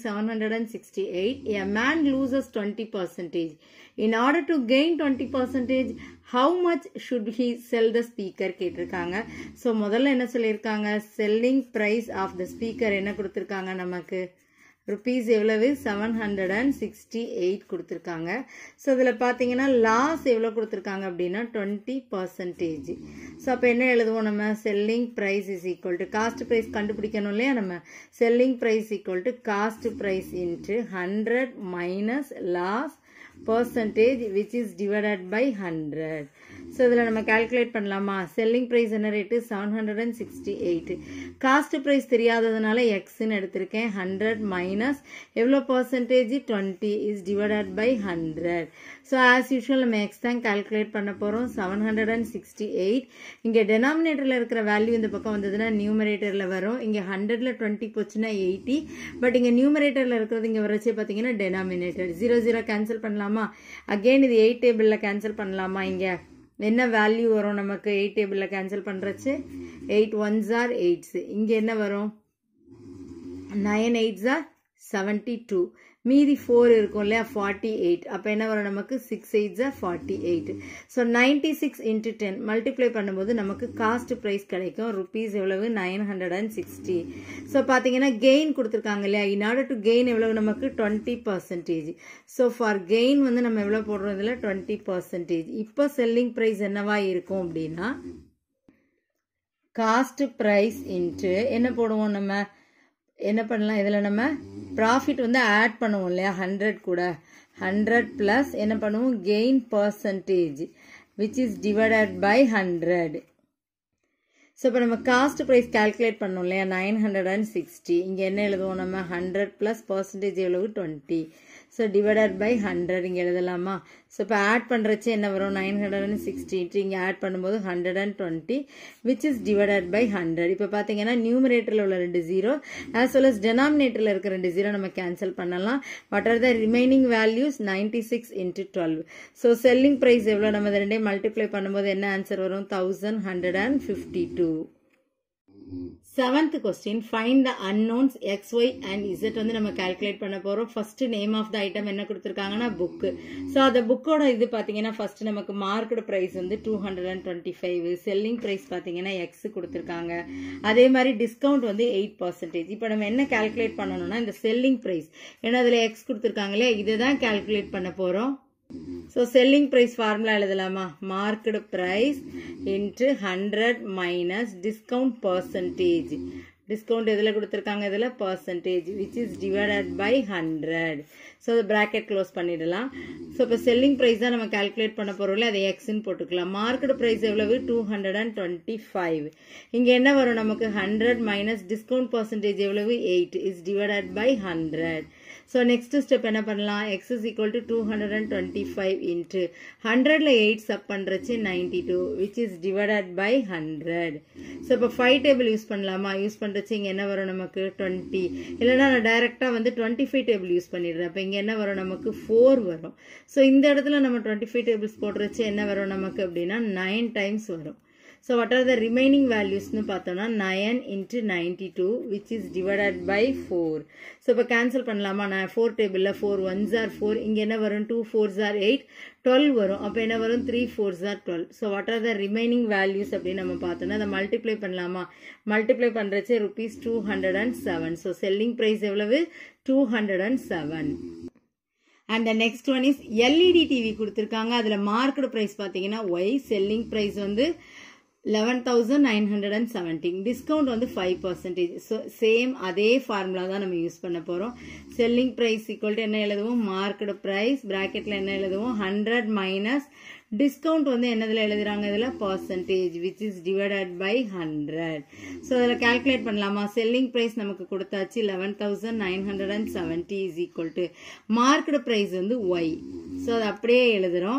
768, a man loses 20 percentage. In order to gain 20 percentage, how much should he sell the speaker கேட்டிருக்காங்க so முதல்ல என்ன சொல்லியிருக்காங்க selling price of the speaker என்ன கொடுத்துருக்காங்க நமக்கு rupees எவ்வளவு seven hundred and sixty eight கொடுத்துருக்காங்க so இதில் பார்த்தீங்கன்னா லாஸ் எவ்வளோ கொடுத்துருக்காங்க அப்படின்னா டுவெண்ட்டி பர்சன்டேஜ் ஸோ அப்போ என்ன எழுதுவோம் நம்ம selling price is equal to cost price கண்டுபிடிக்கணும் இல்லையா நம்ம selling price equal to cost price into hundred minus loss percentage which is divided by hundred so இதில் நம்ம கால்குலேட் பண்ணலாமா செல்லிங் ப்ரைஸ் என்ன rate seven hundred and sixty eight cost price தெரியாததுனால எக்ஸ்ன்னு எடுத்திருக்கேன் ஹண்ட்ரட் மைனஸ் எவ்வளோ percentage twenty is divided by hundred so as usual நம்ம x தான் கால்குலேட் பண்ண போகிறோம் seven hundred and sixty eight இங்கே டெனாமினேட்டரில் இருக்கிற வேல்யூ இந்த பக்கம் வந்ததுன்னா நியூமரேட்டரில் வரும் இங்கே ஹண்ட்ரட்ல டுவெண்ட்டி போச்சுன்னா எயிட்டி பட் இங்கே நியூமரேட்டரில் இருக்கிறது இங்கே வரச்சே பார்த்தீங்கன்னா டெனாமினேட்டர் ஜீரோ ஜீரோ கேன்சல் பண்ணலாமா அகெயின் இது எயிட் டேபிளில் கேன்சல் பண்ணலாமா இங்கே என்ன வேல்யூ வரும் நமக்கு எயிட் டேபிளில் கேன்சல் பண்ணுறச்சு எயிட் ஒன்ஸ் ஆர் எயிட்ஸ் இங்கே என்ன வரும் nine eights are seventy two மீதி ஃபோர் இருக்கும் இல்லையா ஃபார்ட்டி எயிட் அப்போ என்ன வரும் நமக்கு சிக்ஸ் எயிட் ஜா forty eight so ninety six into ten multiply பண்ணும்போது நமக்கு காஸ்ட் ப்ரைஸ் கிடைக்கும் ருபீஸ் எவ்வளவு nine hundred and sixty so பார்த்தீங்கன்னா கெயின் கொடுத்துருக்காங்க இல்லையா இன் ஆர்டர் டு கெயின் எவ்வளவு நமக்கு twenty percentage so for gain வந்து நம்ம எவ்வளோ போடுறோம் இதில் டுவெண்ட்டி பர்சன்டேஜ் இப்போ செல்லிங் ப்ரைஸ் என்னவா இருக்கும் அப்படின்னா காஸ்ட் ப்ரைஸ் இன்ட்டு என்ன போடுவோம் நம்ம என்ன பண்ணலாம் இதில் நம்ம ப்ராஃபிட் வந்து ஆட் பண்ணுவோம் இல்லையா ஹண்ட்ரட் கூட ஹண்ட்ரட் ப்ளஸ் என்ன பண்ணுவோம் gain percentage which is divided by hundred so இப்போ நம்ம காஸ்ட் ப்ரைஸ் கால்குலேட் பண்ணோம் இல்லையா நைன் ஹண்ட்ரட் அண்ட் சிக்ஸ்டி இங்கே என்ன எழுதுவோம் நம்ம ஹண்ட்ரட் ப்ளஸ் பர்சன்டேஜ் எவ்வளவு twenty so divided by hundred இங்கே எழுதலாமா ஸோ இப்போ ஆட் பண்ணுறச்சு என்ன வரும் நைன் ஹண்ட்ரட் அண்ட் சிக்ஸ்டி இங்கே ஆட் பண்ணும்போது hundred and twenty which is divided by hundred இப்போ பார்த்தீங்கன்னா நியூமரேட்டரில் உள்ள ரெண்டு ஜீரோ ஆஸ் வெல் அஸ் டெனாமினேட்டரில் இருக்க ரெண்டு ஜீரோ நம்ம கேன்சல் பண்ணலாம் what are the remaining values ninety six into twelve so selling price எவ்வளோ நம்ம இதை ரெண்டையும் மல்டிப்ளை பண்ணும்போது என்ன ஆன்சர் வரும் thousand hundred and fifty two seventh question find the unknowns x y and z வந்து நம்ம கால்குலேட் பண்ண போறோம் first name of the item என்ன கொடுத்துருக்காங்கன்னா புக்கு ஸோ அந்த புக்கோட இது பார்த்தீங்கன்னா ஃபர்ஸ்ட் நமக்கு மார்க்கெட் ப்ரைஸ் வந்து two hundred and twenty five selling price பார்த்தீங்கன்னா எக்ஸ் கொடுத்துருக்காங்க அதே மாதிரி டிஸ்கவுண்ட் வந்து எயிட் பர்சன்டேஜ் இப்போ நம்ம என்ன கால்குலேட் பண்ணணும்னா இந்த செல்லிங் ப்ரைஸ் ஏன்னா அதில் எக்ஸ் கொடுத்துருக்காங்களே இதை தான் கால்குலேட் பண்ண போகிறோம் ஸோ செல்லிங் ப்ரைஸ் ஃபார்முலா எழுதலாமா market price into hundred minus discount percentage discount எதில் கொடுத்துருக்காங்க இதில் percentage which is divided by hundred so அதை ப்ராக்கெட் க்ளோஸ் பண்ணிடலாம் ஸோ இப்போ செல்லிங் ப்ரைஸ் தான் நம்ம கால்குலேட் பண்ண போகிறோம்ல அதை எக்ஸ்ன்னு போட்டுக்கலாம் மார்க்கெட் ப்ரைஸ் எவ்வளவு two hundred and twenty five இங்கே என்ன வரும் நமக்கு ஹண்ட்ரட் மைனஸ் டிஸ்கவுண்ட் பர்சன்டேஜ் எவ்வளவு eight is divided by hundred so next step என்ன பண்ணலாம் X is equal to two hundred and twenty five into ஹண்ட்ரட்ல எயிட் சப் பண்ணுறச்சு ninety two which is divided by hundred so இப்போ five table use பண்ணலாமா use பண்ணுறச்சு இங்கே என்ன வரும் நமக்கு டுவெண்ட்டி இல்லைனா நான் டைரெக்டாக வந்து டுவெண்ட்டி ஃபைவ் டேபிள் யூஸ் பண்ணிடுறேன் அப்போ இங்கே என்ன வரும் நமக்கு ஃபோர் வரும் ஸோ இந்த இடத்துல நம்ம டுவெண்ட்டி ஃபைவ் டேபிள்ஸ் போடுறச்சு என்ன வரும் நமக்கு அப்படின்னா நைன் டைம்ஸ் வரும் so what are the remaining வேல்யூஸ்னு பார்த்தோம்னா nine into ninety two which is divided by four so இப்போ கேன்சல் பண்ணலாமா நான் ஃபோர் டேபிளில் ஃபோர் ஒன்ஸ் ஆர் ஃபோர் இங்கே என்ன வரும் two fours are eight twelve வரும் அப்போ என்ன வரும் three fours are twelve so what are the remaining values அப்படின்னு நம்ம பார்த்தோம்னா அதை மல்டிப்ளை பண்ணலாமா மல்டிப்ளை பண்ணுறச்சே rupees two hundred and seven so selling price எவ்வளவு two hundred and seven and next one is LED TV கொடுத்துருக்காங்க அதில் மார்க்கெட் ப்ரைஸ் பார்த்தீங்கன்னா ஒய் செல்லிங் ப்ரைஸ் வந்து eleven thousand nine hundred and seventeen discount வந்து five percentage so same அதே formula தான் நம்ம use பண்ண போகிறோம் செல்லிங் ப்ரைஸ் ஈக்குவல் டு என்ன எழுதுவோம் மார்க்கெட் ப்ரைஸ் ப்ராக்கெட்டில் என்ன எழுதுவோம் ஹண்ட்ரட் மைனஸ் டிஸ்கவுண்ட் வந்து என்னதில் எழுதுறாங்க இதில் percentage which is divided by hundred so அதில் கால்குலேட் பண்ணலாமா செல்லிங் ப்ரைஸ் நமக்கு கொடுத்தாச்சு eleven thousand nine hundred and seventy is equal to market price வந்து ஒய் ஸோ அது அப்படியே எழுதுறோம்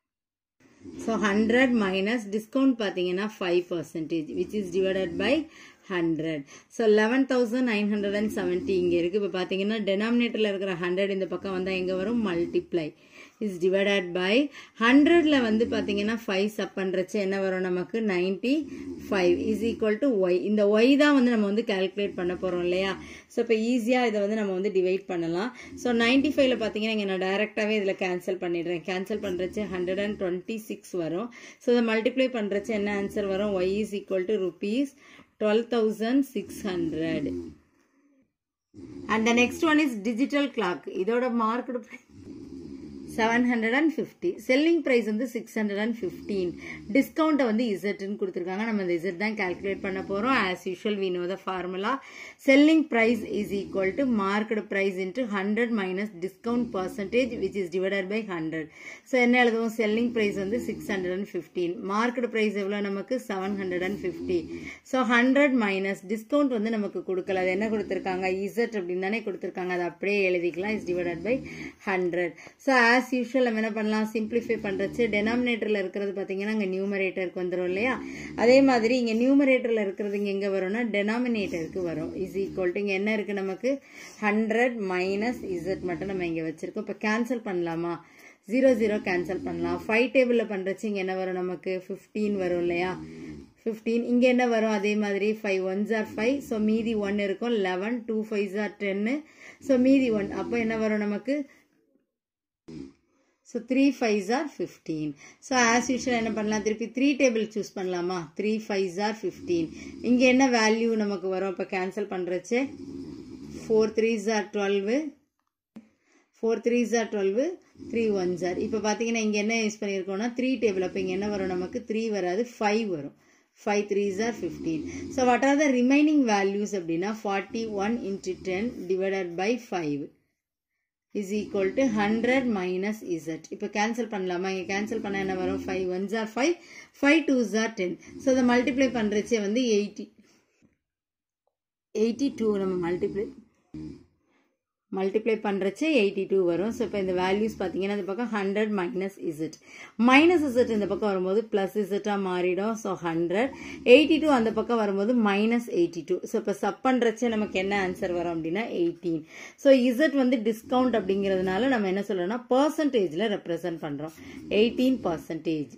ஸோ ஹண்ட்ரட் மைனஸ் டிஸ்கவுண்ட் பார்த்தீங்கன்னா five percentage which is divided by hundred so eleven thousand nine hundred and seventy இங்கே இருக்குது இப்போ பார்த்தீங்கன்னா டெனாமினேட்டரில் இருக்கிற ஹண்ட்ரட் இந்த பக்கம் வந்தால் எங்கே வரும் மல்டிப்ளை இஸ் டிவைடட் பை ஹண்ட்ரட்ல வந்து பார்த்தீங்கன்னா ஃபைவ் சப் பண்ணுறச்சு என்ன வரும் நமக்கு ninety five is equal to Y இந்த ஒய் தான் வந்து நம்ம வந்து கால்குலேட் பண்ண போகிறோம் இல்லையா ஸோ இப்போ ஈஸியாக இதை வந்து நம்ம வந்து டிவைட் பண்ணலாம் ஸோ நைன்டி ஃபைவ்ல பார்த்தீங்கன்னா இங்கே நான் டைரெக்டாகவே இதில் கேன்சல் பண்ணிடுறேன் கேன்சல் பண்ணுறச்சு ஹண்ட்ரட் அண்ட் டுவெண்ட்டி சிக்ஸ் வரும் ஸோ இதை மல்டிப்ளை பண்ணுறச்சு என்ன ஆன்சர் வரும் Y is equal to rupees twelve thousand six hundred and the next one is digital clock இதோட market seven hundred and fifty selling price வந்து six hundred and fifteen டிஸ்கவுண்ட்டை வந்து இசட்னு கொடுத்துருக்காங்க நம்ம இந்த இசட் தான் கால்குலேட் பண்ண போகிறோம் as usual we know the formula selling price is equal to market price into hundred minus discount percentage which is divided by hundred so என்ன எழுதுவோம் செல்லிங் ப்ரைஸ் வந்து six hundred and fifteen market price எவ்வளோ நமக்கு seven hundred and fifty so hundred minus discount வந்து நமக்கு கொடுக்கல அது என்ன கொடுத்துருக்காங்க இசட் அப்படின்னு தானே கொடுத்துருக்காங்க அதை அப்படியே எழுதிக்கலாம் is divided by hundred so as usual நம்ம என்ன பண்ணலாம் சிம்பிளிஃபை பண்ணுறச்சு டெனாமினேட்டரில் இருக்கிறது பார்த்தீங்கன்னா இங்கே நியூமரேட்டருக்கு வந்துடும் இல்லையா அதே மாதிரி இங்கே நியூமரேட்டரில் இருக்கிறது இங்கே எங்கே வரும்னா டெனாமினேட்டருக்கு வரும் இஸ் ஈக்குவல் டு இங்கே என்ன இருக்குது நமக்கு ஹண்ட்ரட் மைனஸ் இசட் மட்டும் நம்ம இங்கே வச்சுருக்கோம் இப்போ கேன்சல் பண்ணலாமா ஜீரோ ஜீரோ கேன்சல் பண்ணலாம் ஃபைவ் டேபிளில் பண்ணுறச்சு இங்கே என்ன வரும் நமக்கு ஃபிஃப்டீன் வரும் இல்லையா ஃபிஃப்டீன் இங்கே என்ன வரும் அதே மாதிரி five ones are five so மீதி ஒன் இருக்கும் லெவன் டூ ஃபைவ்ஸ் ஆர் டென்னு ஸோ மீதி ஒன் அப்போ என்ன வரும் நமக்கு so three fives are fifteen so as usual என்ன பண்ணலாம் திருப்பி த்ரீ டேபிள் சூஸ் பண்ணலாமா த்ரீ ஃபைவ்ஸ் ஆர் ஃபிஃப்டீன் இங்கே என்ன வேல்யூ நமக்கு வரும் இப்போ கேன்சல் பண்ணுறச்சு four threes are twelve four threes are twelve three ones are இப்போ பார்த்தீங்கன்னா இங்கே என்ன யூஸ் பண்ணியிருக்கோம்னா த்ரீ டேபிள் அப்போ இங்கே என்ன வரும் நமக்கு த்ரீ வராது ஃபைவ் வரும் five threes are fifteen so what are the remaining values அப்படின்னா forty one into ten divided by five is equal to hundred minus Z இப்போ கேன்சல் பண்ணலாமா இங்கே கேன்சல் பண்ண என்ன வரும் five ones are five five twos are ten so அதை multiply பண்ணுறச்சே வந்து எயிட்டி எயிட்டி டூ நம்ம மல்டிப்ளை மல்டிப்ளை பண்ணுறச்சு எயிட்டி டூ வரும் ஸோ இப்போ இந்த வேல்யூஸ் பார்த்தீங்கன்னா இந்த பக்கம் hundred minus Z minus Z இந்த பக்கம் வரும்போது ப்ளஸ் இசட்டாக மாறிடும் ஸோ ஹண்ட்ரட் எயிட்டி டூ அந்த பக்கம் வரும்போது மைனஸ் எயிட்டி டூ ஸோ இப்போ சப் பண்ணுறச்சு நமக்கு என்ன ஆன்சர் வரும் அப்படின்னா எயிட்டீன் ஸோ இசட் வந்து டிஸ்கவுண்ட் அப்படிங்கிறதுனால நம்ம என்ன சொல்கிறோம்னா பர்சன்டேஜில் ரெப்ரசன்ட் பண்ணுறோம் eighteen percentage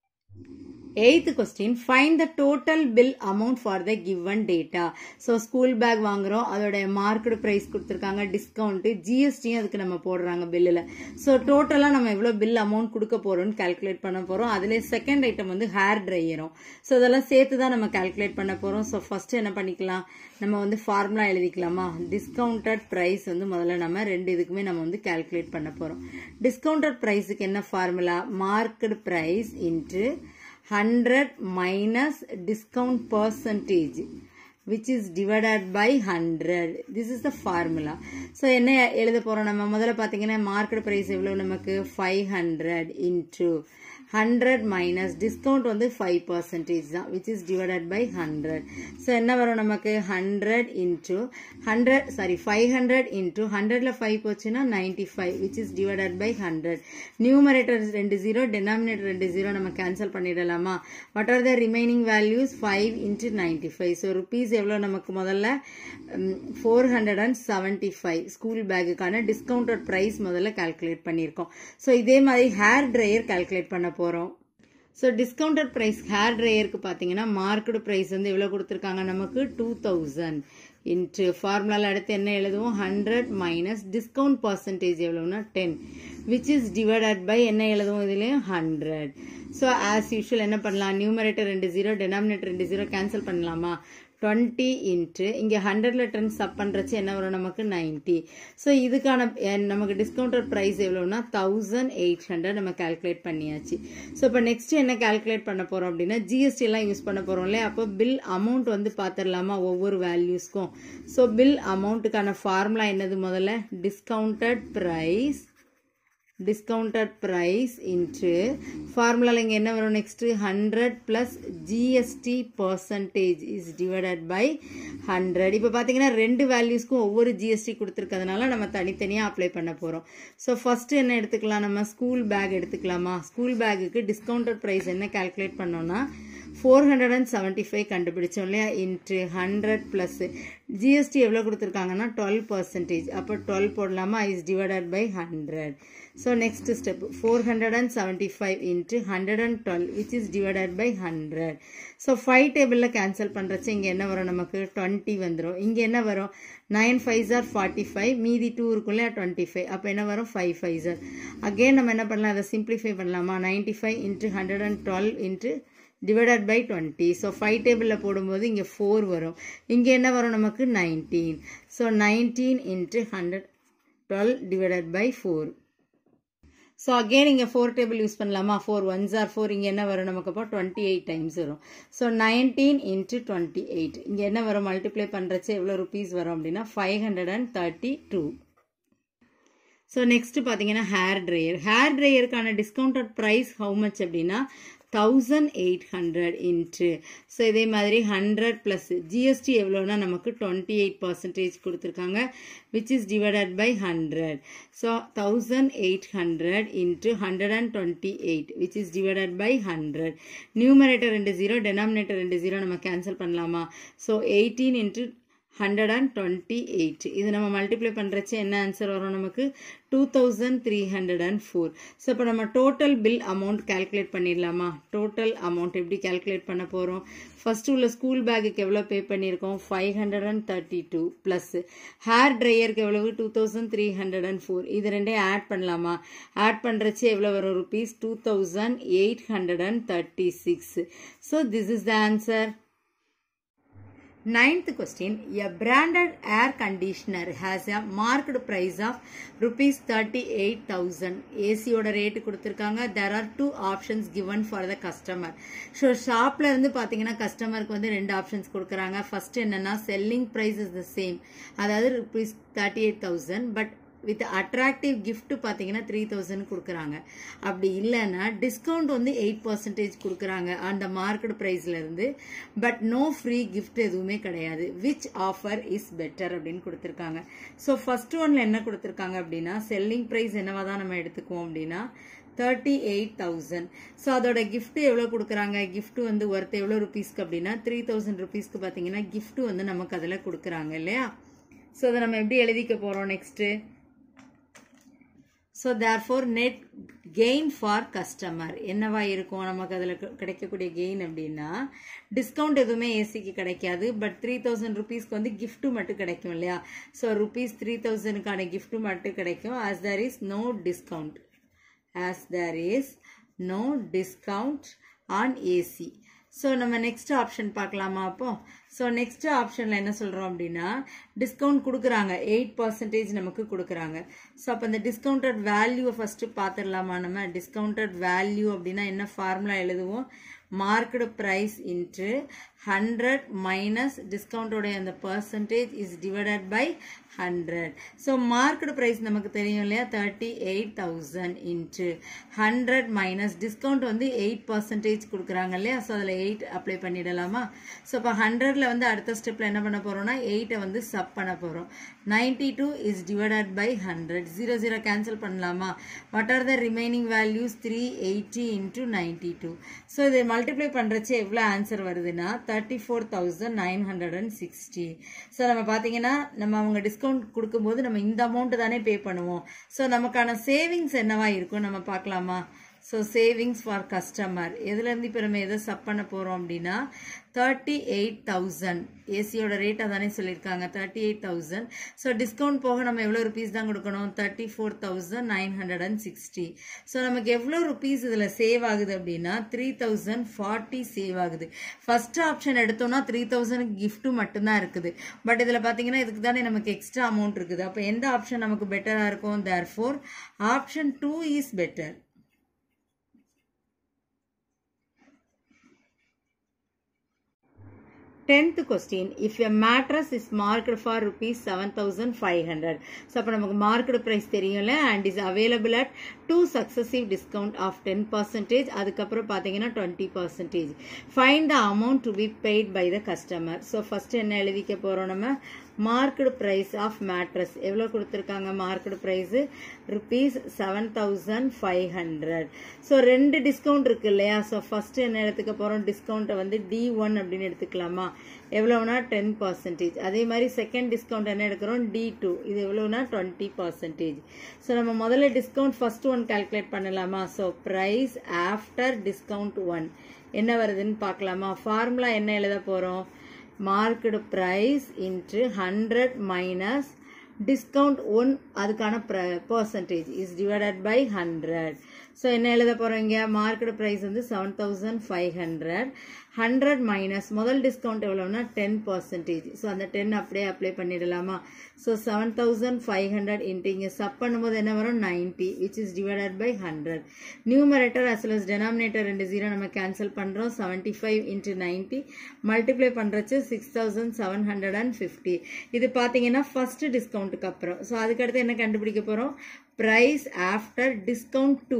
eighth question find the total bill amount for the given data so school bag வாங்குறோம் அதோடைய மார்க்கெட் ப்ரைஸ் கொடுத்துருக்காங்க டிஸ்கவுண்ட்டு ஜிஎஸ்டியும் அதுக்கு நம்ம போடுறாங்க பில்லில் ஸோ டோட்டலாக நம்ம எவ்வளோ பில் அமௌண்ட் கொடுக்க போகிறோம்னு கால்குலேட் பண்ண போகிறோம் அதில் செகண்ட் ஐட்டம் வந்து ஹேர் ட்ரையரும் ஸோ இதெல்லாம் சேர்த்து தான் நம்ம கால்குலேட் பண்ண போகிறோம் ஸோ ஃபஸ்ட்டு என்ன பண்ணிக்கலாம் நம்ம வந்து ஃபார்முலா எழுதிக்கலாமா டிஸ்கவுண்டட் ப்ரைஸ் வந்து முதல்ல நம்ம ரெண்டு இதுக்குமே நம்ம வந்து கால்குலேட் பண்ண போகிறோம் டிஸ்கவுண்டட் ப்ரைஸுக்கு என்ன formula market price into 100 minus discount percentage which is divided by 100 this is the formula so என்ன எழுத போறோம் நம்ம முதல்ல பாத்தீங்கன்னா மார்க்கெட் பிரைஸ் எவ்வளவு நமக்கு 500 into 100 minus discount வந்து 5 percentage தான் which is divided by 100 so என்ன வரும் நமக்கு 100 into 100 sorry 500 into 100ல 5 போச்சுன்னா 95 which is divided by 100 numerator ரெண்டு 0 denominator ரெண்டு 0 நம்ம cancel பண்ணிடலாமா what are the remaining values 5 into 95 so rupees எவ்வளோ நமக்கு முதல்ல four hundred and seventy five school பேக்குக்கான டிஸ்கவுண்டட் ப்ரைஸ் முதல்ல கால்குலேட் பண்ணியிருக்கோம் ஸோ இதே மாதிரி ஹேர் ட்ரையர் கால்குலேட் பண்ண போகிறோம் ஸோ டிஸ்கவுண்டட் ப்ரைஸ் ஹேர் ட்ரையருக்கு பார்த்தீங்கன்னா மார்க்கெட் ப்ரைஸ் வந்து எவ்வளோ கொடுத்துருக்காங்க நமக்கு டூ தௌசண்ட் இன்ட்டு ஃபார்முலாவில் அடுத்து என்ன எழுதுவோம் ஹண்ட்ரட் மைனஸ் டிஸ்கவுண்ட் பர்சன்டேஜ் எவ்வளோன்னா ten which is divided by என்ன எழுதுவோம் இதுலேயும் ஹண்ட்ரட் ஸோ ஆஸ் யூஷுவல் என்ன பண்ணலாம் நியூமரேட்டர் ரெண்டு ஜீரோ டெனாமினேட்டர் ரெண்டு ஜீரோ கேன்சல் பண்ணலாமா டுவெண்ட்டி இன்ட்டு இங்கே ஹண்ட்ரடில் டென் சப் பண்ணுறச்சு என்ன வரும் நமக்கு நைன்ட்டி ஸோ இதுக்கான நமக்கு டிஸ்கவுண்டட் ப்ரைஸ் எவ்வளோனா தௌசண்ட் எயிட் ஹண்ட்ரட் நம்ம கால்குலேட் பண்ணியாச்சு ஸோ இப்போ நெக்ஸ்ட் என்ன கால்குலேட் பண்ண போகிறோம் அப்படின்னா ஜிஎஸ்டி எல்லாம் யூஸ் பண்ண போகிறோம் இல்லையா அப்போ பில் அமௌண்ட் வந்து பார்த்துடலாமா ஒவ்வொரு வேல்யூஸ்க்கும் ஸோ பில் அமௌண்ட்டுக்கான ஃபார்முலா என்னது முதல்ல discounted price discounted price into formula இங்க என்ன வரும் next 100 plus GST percentage is divided by 100 இப்போ பார்த்தீங்கன்னா ரெண்டு வேல்யூஸ்க்கும் ஒவ்வொரு ஜிஎஸ்டி கொடுத்துருக்கிறதுனால நம்ம தனித்தனியாக அப்ளை பண்ண போகிறோம் ஸோ ஃபர்ஸ்ட் என்ன எடுத்துக்கலாம் நம்ம ஸ்கூல் பேக் எடுத்துக்கலாமா ஸ்கூல் பேக்குக்கு டிஸ்கவுண்டட் ப்ரைஸ் என்ன கால்குலேட் பண்ணோம்னா four hundred and seventy five கண்டுபிடிச்சோம் இல்லையா இன்ட்டு ஹண்ட்ரட் ப்ளஸ் ஜிஎஸ்டி எவ்வளோ கொடுத்துருக்காங்கன்னா டுவெல் பர்சன்டேஜ் அப்போ டுவெல் போடலாமா is divided by hundred so next step four hundred and seventy five into hundred and twelve which is divided by hundred so five டேபிளில் cancel பண்ணுறச்சு இங்கே என்ன வரும் நமக்கு டுவெண்ட்டி வந்துடும் இங்கே என்ன வரும் nine five jar forty five மீதி டூ இருக்குல்ல டுவெண்ட்டி ஃபைவ் அப்போ என்ன வரும் ஃபைவ் ஃபைவ் ஜார் அகெயின் நம்ம என்ன பண்ணலாம் அதை சிம்பிளிஃபை பண்ணலாமா ninety five into hundred and twelve into divided by twenty so five டேபிளில் போடும்போது இங்கே ஃபோர் வரும் இங்கே என்ன வரும் நமக்கு nineteen so nineteen into hundred twelve divided by four so again இங்கே ஃபோர் டேபிள் யூஸ் பண்ணலாமா ஃபோர் ஒன்ஸ் ஆர் ஃபோர் இங்கே என்ன வரும் நமக்கு அப்போ டுவெண்ட்டி எயிட் டைம்ஸ் வரும் so nineteen into twenty eight இங்கே என்ன வரும் மல்டிப்ளை பண்ணுறச்சு எவ்வளோ ருபீஸ் வரும் அப்படின்னா five hundred and thirty two so next பார்த்தீங்கன்னா ஹேர் ட்ரையர் ஹேர் ட்ரையருக்கான டிஸ்கவுண்டட் ப்ரைஸ் ஹவு மச் அப்படின்னா thousand eight hundred into so இதே மாதிரி ஹண்ட்ரட் ப்ளஸ் ஜிஎஸ்டி எவ்வளோனா நமக்கு டுவெண்ட்டி எயிட் பர்சன்டேஜ் கொடுத்துருக்காங்க which is divided by hundred so thousand eight hundred into hundred and twenty eight which is divided by hundred numerator ரெண்டு zero denominator ரெண்டு zero நம்ம cancel பண்ணலாமா so eighteen into hundred and twenty eight இது நம்ம multiply பண்ணுறச்சு என்ன answer வரும் நமக்கு two thousand three hundred and four so இப்போ நம்ம டோட்டல் பில் அமௌண்ட் கால்குலேட் பண்ணிடலாமா டோட்டல் அமௌண்ட் எப்படி கால்குலேட் பண்ண போகிறோம் ஃபர்ஸ்ட் உள்ள ஸ்கூல் பேக்குக்கு எவ்வளோ பே பண்ணியிருக்கோம் five hundred and thirty two plus hair ட்ரையருக்கு எவ்வளவு two thousand three hundred and four இது ரெண்டையும் ஆட் பண்ணலாமா ஆட் பண்ணுறச்சு எவ்வளோ வரும் rupees two thousand eight hundred and thirty six so this is the answer Ninth question A branded air conditioner has a marked price of rupees 38,000 ஏசியோட rate கொடுத்துருக்காங்க there are two options given for the customer so ஷாப்ல இருந்து பார்த்தீங்கன்னா கஸ்டமருக்கு வந்து ரெண்டு options கொடுக்குறாங்க first என்னன்னா selling price is the same அதாவது rupees thirty eight thousand but with attractive gift பார்த்தீங்கன்னா த்ரீ தௌசண்ட் கொடுக்குறாங்க அப்படி இல்லைன்னா டிஸ்கவுண்ட் வந்து எயிட் பர்சன்டேஜ் கொடுக்குறாங்க அந்த மார்க்கெட் ப்ரைஸ்ல இருந்து பட் நோ ஃப்ரீ gift எதுவுமே கிடையாது விச் ஆஃபர் இஸ் பெட்டர் அப்படின்னு கொடுத்துருக்காங்க ஸோ ஃபர்ஸ்ட் ஒன்ல என்ன கொடுத்துருக்காங்க அப்படின்னா செல்லிங் ப்ரைஸ் என்னவா தான் நம்ம எடுத்துக்குவோம் அப்படின்னா தேர்ட்டி எயிட் தௌசண்ட் ஸோ அதோட gift எவ்வளோ கொடுக்குறாங்க gift வந்து ஒர்த் எவ்வளோ ருபீஸ்க்கு அப்படின்னா த்ரீ தௌசண்ட் ருபீஸ்க்கு பார்த்தீங்கன்னா gift வந்து நமக்கு அதில் கொடுக்குறாங்க இல்லையா ஸோ அதை நம்ம எப்படி எழுதிக்க போகிறோம் next so therefore net gain for customer என்னவா இருக்கும் நமக்கு அதில் கிடைக்கக்கூடிய கெயின் அப்படின்னா டிஸ்கவுண்ட் எதுவுமே ஏசிக்கு கிடைக்காது பட் த்ரீ தௌசண்ட் ருபீஸ்க்கு வந்து கிஃப்ட்டு மட்டும் கிடைக்கும் இல்லையா ஸோ ருபீஸ் த்ரீ தௌசண்ட்க்கான கிஃப்ட்டு மட்டும் கிடைக்கும் as there is no discount as there is no discount on AC so நம்ம நெக்ஸ்ட் ஆப்ஷன் பார்க்கலாமா அப்போ ஸோ நெக்ஸ்ட் ஆப்ஷனில் என்ன சொல்கிறோம் அப்படின்னா டிஸ்கவுண்ட் கொடுக்குறாங்க எயிட் பர்சன்டேஜ் நமக்கு கொடுக்குறாங்க ஸோ அப்போ இந்த டிஸ்கவுண்டட் வேல்யூவை ஃபஸ்ட்டு பார்த்துடலாமா நம்ம டிஸ்கவுண்டட் வேல்யூ அப்படின்னா என்ன ஃபார்முலா எழுதுவோம் market price into hundred minus டிஸ்கவுண்டோடைய அந்த percentage is divided by hundred so market price நமக்கு தெரியும் இல்லையா thirty eight thousand into hundred minus discount வந்து எயிட் பர்சன்டேஜ் கொடுக்குறாங்க இல்லையா ஸோ அதில் எயிட் அப்ளை பண்ணிடலாமா ஸோ இப்போ ஹண்ட்ரட்ல வந்து அடுத்த ஸ்டெப்பில் என்ன பண்ண போகிறோம்னா எயிட்டை வந்து சப் பண்ண போகிறோம் ninety two is divided by hundred zero zero cancel பண்ணலாமா what are the remaining values three eighty into ninety two so இதை மல்டிப்ளை பண்ணுறச்சு எவ்வளோ ஆன்சர் வருதுன்னா thirty four thousand nine hundred and sixty so நம்ம பார்த்தீங்கன்னா நம்ம அவங்க டிஸ்கவுண்ட் கொடுக்கும்போது நம்ம இந்த அமௌண்ட் தானே பே பண்ணுவோம் ஸோ நமக்கான சேவிங்ஸ் என்னவா இருக்கும் நம்ம பார்க்கலாமா ஸோ சேவிங்ஸ் ஃபார் கஸ்டமர் எதுலேருந்து இப்போ நம்ம எதை சப் பண்ண போகிறோம் அப்படின்னா தேர்ட்டி எயிட் தௌசண்ட் ஏசியோட ரேட் அதானே சொல்லியிருக்காங்க thirty eight thousand so discount போக நம்ம எவ்வளோ ருபீஸ் தான் கொடுக்கணும் thirty four thousand nine hundred and sixty so நமக்கு எவ்வளோ ருபீஸ் இதில் சேவ் ஆகுது அப்படின்னா த்ரீ தௌசண்ட் ஃபார்ட்டி சேவ் ஆகுது ஃபர்ஸ்ட் ஆப்ஷன் எடுத்தோம்னா த்ரீ தௌசண்ட் கிஃப்ட்டு மட்டும்தான் இருக்குது பட் இதில் பார்த்தீங்கன்னா இதுக்கு தானே நமக்கு எக்ஸ்ட்ரா அமௌண்ட் இருக்குது அப்போ எந்த ஆப்ஷன் நமக்கு பெட்டராக இருக்கும் therefore option two is better tenth question if a mattress is marked for rupees seven thousand five hundred so அப்போ நமக்கு மார்க்கெட் ப்ரைஸ் தெரியும்ல and is available at two successive discount of ten percentage அதுக்கப்புறம் பார்த்தீங்கன்னா twenty percentage find the amount to be paid by the customer so first என்ன எழுதிக்க போகிறோம் நம்ம market price of mattress எவ்வளோ கொடுத்துருக்காங்க market price rupees seven thousand five hundred so ரெண்டு discount இருக்கு இல்லையா ஸோ ஃபர்ஸ்ட் என்ன எடுத்துக்க போகிறோம் டிஸ்கவுண்ட்டை வந்து டி ஒன் அப்படின்னு எடுத்துக்கலாமா எவ்வளோனா டென் பர்சன்டேஜ் அதே மாதிரி செகண்ட் டிஸ்கவுண்ட் என்ன எடுக்கிறோம் டி டூ இது எவ்வளோனா டுவெண்ட்டி பர்சன்டேஜ் ஸோ நம்ம முதல்ல டிஸ்கவுண்ட் ஃபர்ஸ்ட் ஒன் கால்குலேட் பண்ணலாமா so price after discount one என்ன வருதுன்னு பார்க்கலாமா ஃபார்முலா என்ன எழுத போகிறோம் market price into hundred minus discount one அதுக்கான percentage is divided by hundred so என்ன எழுத போகிறோங்க மார்க்கெட் ப்ரைஸ் வந்து seven thousand five hundred hundred minus முதல் டிஸ்கவுண்ட் எவ்வளோனா டென் பர்சன்டேஜ் ஸோ அந்த டென் அப்படியே அப்ளை பண்ணிடலாமா so seven thousand five hundred into இங்கே சப் பண்ணும்போது என்ன வரும் ninety which is divided by hundred numerator as well as denominator ரெண்டு ஜீரோ நம்ம கேன்சல் பண்ணுறோம் seventy five into ninety multiply பண்ணுறச்சு six thousand seven hundred and fifty இது பார்த்தீங்கன்னா ஃபர்ஸ்ட் டிஸ்கவுண்ட்டுக்கு அப்புறம் ஸோ அதுக்கடுத்து என்ன கண்டுபிடிக்க போகிறோம் price after discount two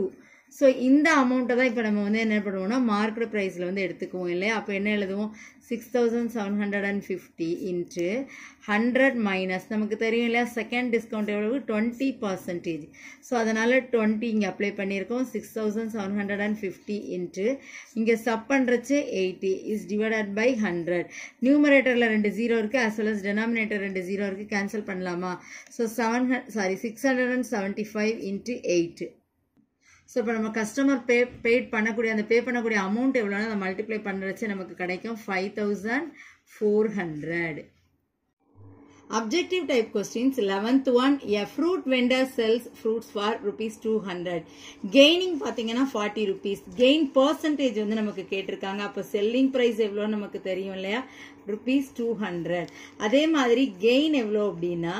so இந்த அமௌண்ட்டை தான் இப்போ நம்ம வந்து என்ன பண்ணுவோம்னா மார்க்கெட் ப்ரைஸில் வந்து எடுத்துக்குவோம் இல்லையா அப்போ என்ன எழுதுவோம் six thousand seven hundred and fifty into hundred minus நமக்கு தெரியும் இல்லையா செகண்ட் டிஸ்கவுண்ட் எவ்வளவு டுவெண்ட்டி பர்சன்டேஜ் ஸோ அதனால் டுவெண்ட்டி இங்கே அப்ளை பண்ணியிருக்கோம் six thousand seven hundred and fifty into இங்கே சப் பண்ணுறச்சு eighty is divided by hundred நியூமரேட்டரில் ரெண்டு ஜீரோ இருக்குது as well as denominator ரெண்டு ஜீரோ இருக்குது கேன்சல் பண்ணலாமா so seven sorry six hundred and seventy five into eight so இப்போ நம்ம கஸ்டமர் பே பெய்ட் பண்ணக்கூடிய அந்த பே பண்ணக்கூடிய அமௌண்ட் எவ்வளோனா அதை மல்டிப்ளை பண்ணுறச்சு நமக்கு கிடைக்கும் five thousand four hundred Objective type questions 11th one a fruit vendor sells fruits for rupees 200 gaining பாத்தீங்கன்னா 40 rupees gain percentage வந்து நமக்கு கேட்டிருக்காங்க அப்ப selling price எவ்வளோ நமக்கு தெரியும் இல்லையா rupees 200 அதே மாதிரி gain எவ்வளோ அப்படின்னா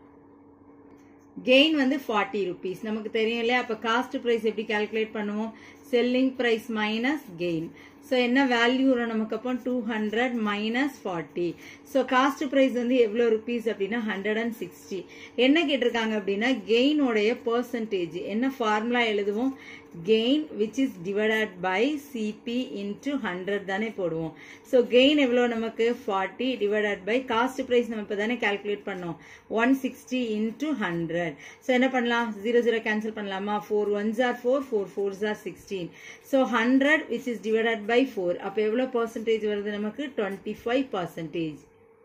கெயின் வந்து ஃபார்ட்டி ருபீஸ் நமக்கு தெரியும் இல்லையா அப்போ காஸ்ட் ப்ரைஸ் எப்படி கால்குலேட் பண்ணுவோம் selling price minus gain so என்ன வேல்யூ வரும் நமக்கு அப்போ two hundred minus forty so cost price வந்து எவ்வளோ ருபீஸ் அப்படின்னா ஹண்ட்ரட் அண்ட் சிக்ஸ்டி என்ன கேட்டிருக்காங்க அப்படின்னா கெயினோடைய பர்சன்டேஜ் என்ன ஃபார்முலா எழுதுவோம் gain which is divided by CP into hundred தானே போடுவோம் ஸோ கெயின் எவ்வளோ நமக்கு forty divided by cost price நம்ம இப்போ தானே கால்குலேட் பண்ணோம் one sixty into hundred so என்ன பண்ணலாம் ஜீரோ ஜீரோ கேன்சல் பண்ணலாமா four one are four four four are sixteen so hundred which is divided by four அப்போ எவ்வளோ பர்சன்டேஜ் வருது நமக்கு twenty five percentage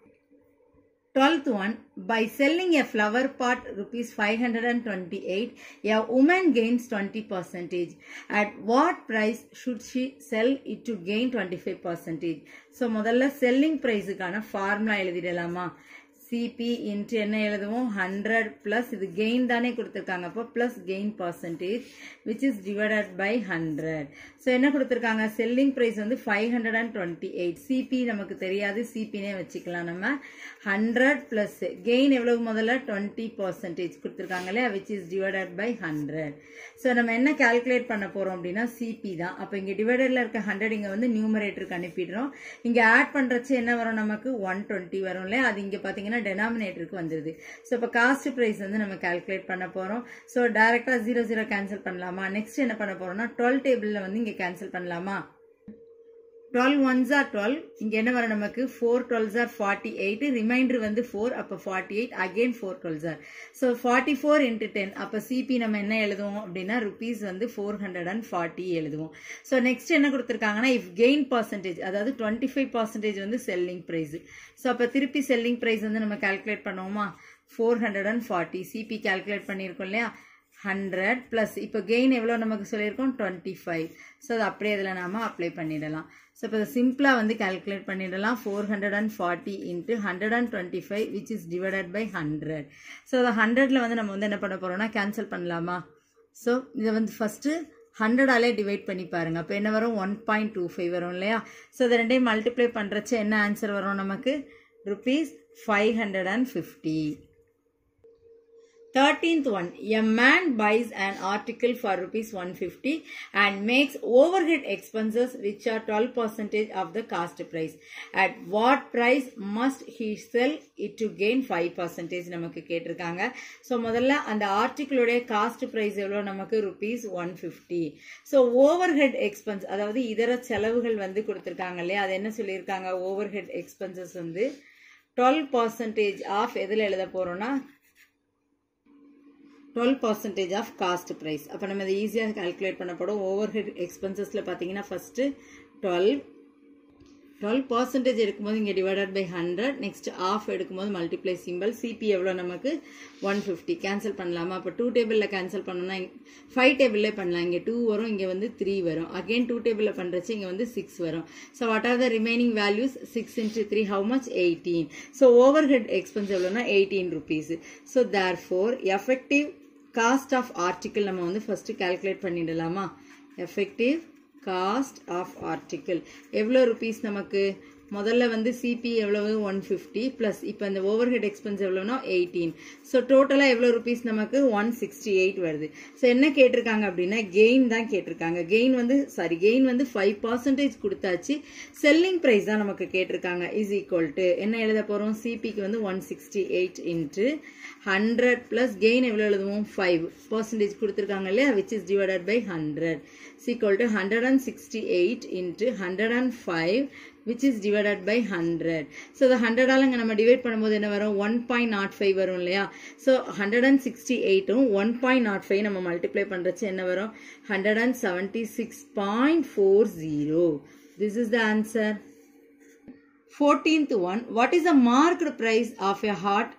Twelfth one, by selling a flower pot rupees 528, a woman gains 20 percentage. At what price should she sell it to gain 25 percentage? So, முதல்ல selling priceக்கான formula எழுதிடலாமா CP into என்ன எழுதுவோம் hundred plus இது gain தானே கொடுத்துருக்காங்க அப்போ plus gain percentage which is divided by hundred so என்ன கொடுத்துருக்காங்க செல்லிங் ப்ரைஸ் வந்து five hundred and twenty eight CP நமக்கு தெரியாது சிபினே வச்சுக்கலாம் நம்ம ஹண்ட்ரட் ப்ளஸ் கெயின் எவ்வளவு முதல்ல டுவெண்ட்டி பர்சன்டேஜ் கொடுத்துருக்காங்க இல்லையா which is divided by hundred so நம்ம என்ன கால்குலேட் பண்ண போகிறோம் அப்படின்னா சிபி தான் அப்போ இங்கே டிவைடரில் இருக்க ஹண்ட்ரட் இங்கே வந்து நியூமரேட்டருக்கு அனுப்பிடுறோம் இங்கே ஆட் பண்ணுறச்சு என்ன வரும் நமக்கு ஒன் டுவெண்ட்டி வரும் இல்லையா அது இங்கே பார்த்தீங்கன்னா டெனாமினேட்டருக்கு வந்துருது ஸோ இப்போ காஸ்ட் ப்ரைஸ் வந்து நம்ம கால்குலேட் பண்ண போகிறோம் ஸோ டேரெக்டாக ஜீரோ ஜீரோ கேன்சல் பண்ணலாமா நெக்ஸ்ட் என்ன பண்ண போகிறோம்னா டுவெல் டேபிளில் வந்து இங்கே கேன்சல் பண்ணலாமா டுவெல் ஒன்ஸ் ஆர் டுவெல் இங்கே என்ன வரும் நமக்கு four twelves are forty eight remainder வந்து ஃபோர் அப்போ forty eight again four twelves are so forty four into ten அப்போ சிபி நம்ம என்ன எழுதுவோம் அப்படின்னா ருபீஸ் வந்து ஃபோர் ஹண்ட்ரட் அண்ட் ஃபார்ட்டி எழுதுவோம் ஸோ நெக்ஸ்ட் என்ன கொடுத்துருக்காங்கன்னா இஃப் கெயின் பர்சன்டேஜ் அதாவது டுவெண்ட்டி ஃபைவ் பர்சன்டேஜ் வந்து செல்லிங் ப்ரைஸ் ஸோ அப்போ திருப்பி செல்லிங் ப்ரைஸ் வந்து நம்ம கால்குலேட் பண்ணுவோமா four hundred and forty CP calculate பண்ணியிருக்கோம் இல்லையா ஹண்ட்ரட் ப்ளஸ் இப்போ கெயின் எவ்வளோ நமக்கு சொல்லியிருக்கோம் டுவெண்ட்டி ஃபைவ் ஸோ அது அப்படியே இதில் நாம அப்ளை பண்ணிடலாம் ஸோ இப்போ சிம்பிளாக வந்து கால்குலேட் பண்ணிடலாம் four hundred and forty into hundred and twenty five which is divided by hundred so அதை ஹண்ட்ரடில் வந்து நம்ம வந்து என்ன பண்ண போகிறோம்னா கேன்சல் பண்ணலாமா ஸோ இதை வந்து ஃபஸ்ட்டு ஹண்ட்ரடாலே டிவைட் பண்ணி பாருங்க அப்போ என்ன வரும் ஒன் பாயிண்ட் டூ ஃபைவ் வரும் இல்லையா ஸோ இதை ரெண்டையும் மல்டிப்ளை பண்ணுறச்சு என்ன ஆன்சர் வரும் நமக்கு rupees five hundred and fifty 13th one a man buys an article for rupees 150 and makes overhead expenses which are 12 percentage of the cost price at what price must he sell it to gain 5 percentage நமக்கு கேட்டிருக்காங்க so முதல்ல அந்த ஆர்டிக்கிளுடைய cost price எவ்வளோ நமக்கு rupees one fifty so overhead expense அதாவது இதர செலவுகள் வந்து கொடுத்துருக்காங்க இல்லையா அது என்ன சொல்லியிருக்காங்க ஓவர் ஹெட் எக்ஸ்பென்சஸ் வந்து டுவெல் பர்சன்டேஜ் ஆஃப் எதில் எழுத போகிறோம்னா twelve percentage of cost price அப்போ நம்ம இதை ஈஸியாக கால்குலேட் பண்ணப்படும் ஓவர் ஹெட் எக்ஸ்பென்சஸில் பார்த்தீங்கன்னா ஃபஸ்ட்டு டுவெல் டுவெல் பர்சன்டேஜ் எடுக்கும்போது இங்கே divided by hundred next of எடுக்கும்போது மல்டிப்ளை சிம்பிள் சிபி எவ்வளோ நமக்கு ஒன் ஃபிஃப்டி கேன்சல் பண்ணலாமா அப்போ டூ டேபிளில் கேன்சல் பண்ணோம்னா ஃபைவ் டேபிள்லே பண்ணலாம் இங்கே டூ வரும் இங்கே வந்து த்ரீ வரும் அகெயின் டூ டேபிளில் பண்ணுறச்சு இங்கே வந்து சிக்ஸ் வரும் so what are the remaining values six into three how much eighteen so overhead expense எவ்வளோனா eighteen rupees so therefore effective cost of article நம்ம வந்து ஃபஸ்ட்டு கால்குலேட் பண்ணிடலாமா எஃபெக்டிவ் காஸ்ட் ஆஃப் ஆர்டிக்கிள் எவ்வளோ rupees நமக்கு முதல்ல வந்து CP எவ்வளவு one fifty plus இப்போ இந்த ஓவர் ஹெட் எக்ஸ்பென்ஸ் எவ்வளோனா எயிட்டீன் ஸோ டோட்டலாக எவ்வளோ ருபீஸ் நமக்கு ஒன் சிக்ஸ்டி எயிட் வருது ஸோ என்ன கேட்டிருக்காங்க அப்படின்னா கெயின் தான் கேட்டிருக்காங்க கெயின் வந்து சாரி கெயின் வந்து ஃபைவ் பர்சன்டேஜ் கொடுத்தாச்சு செல்லிங் ப்ரைஸ் தான் நமக்கு கேட்டிருக்காங்க இஸ் ஈக்குவல் டு என்ன எழுத போகிறோம் சிபிக்கு வந்து one sixty eight into hundred plus gain எவ்வளோ எழுதுவோம் ஃபைவ் பர்சன்டேஜ் கொடுத்துருக்காங்க இல்லையா which is divided by hundred is equal to hundred and sixty eight into hundred and five which is divided by hundred so இந்த ஹண்ட்ரடால் இங்கே நம்ம டிவைட் பண்ணும்போது என்ன வரும் ஒன் பாயிண்ட் நாட் ஃபைவ் வரும் இல்லையா ஸோ ஹண்ட்ரட் அண்ட் சிக்ஸ்டி எயிட்டும் ஒன் பாயிண்ட் நாட் ஃபைவ் நம்ம மல்டிப்ளை பண்ணுறச்சு என்ன வரும் hundred and seventy six point four zero this is the answer fourteenth one what is the marked price of a heart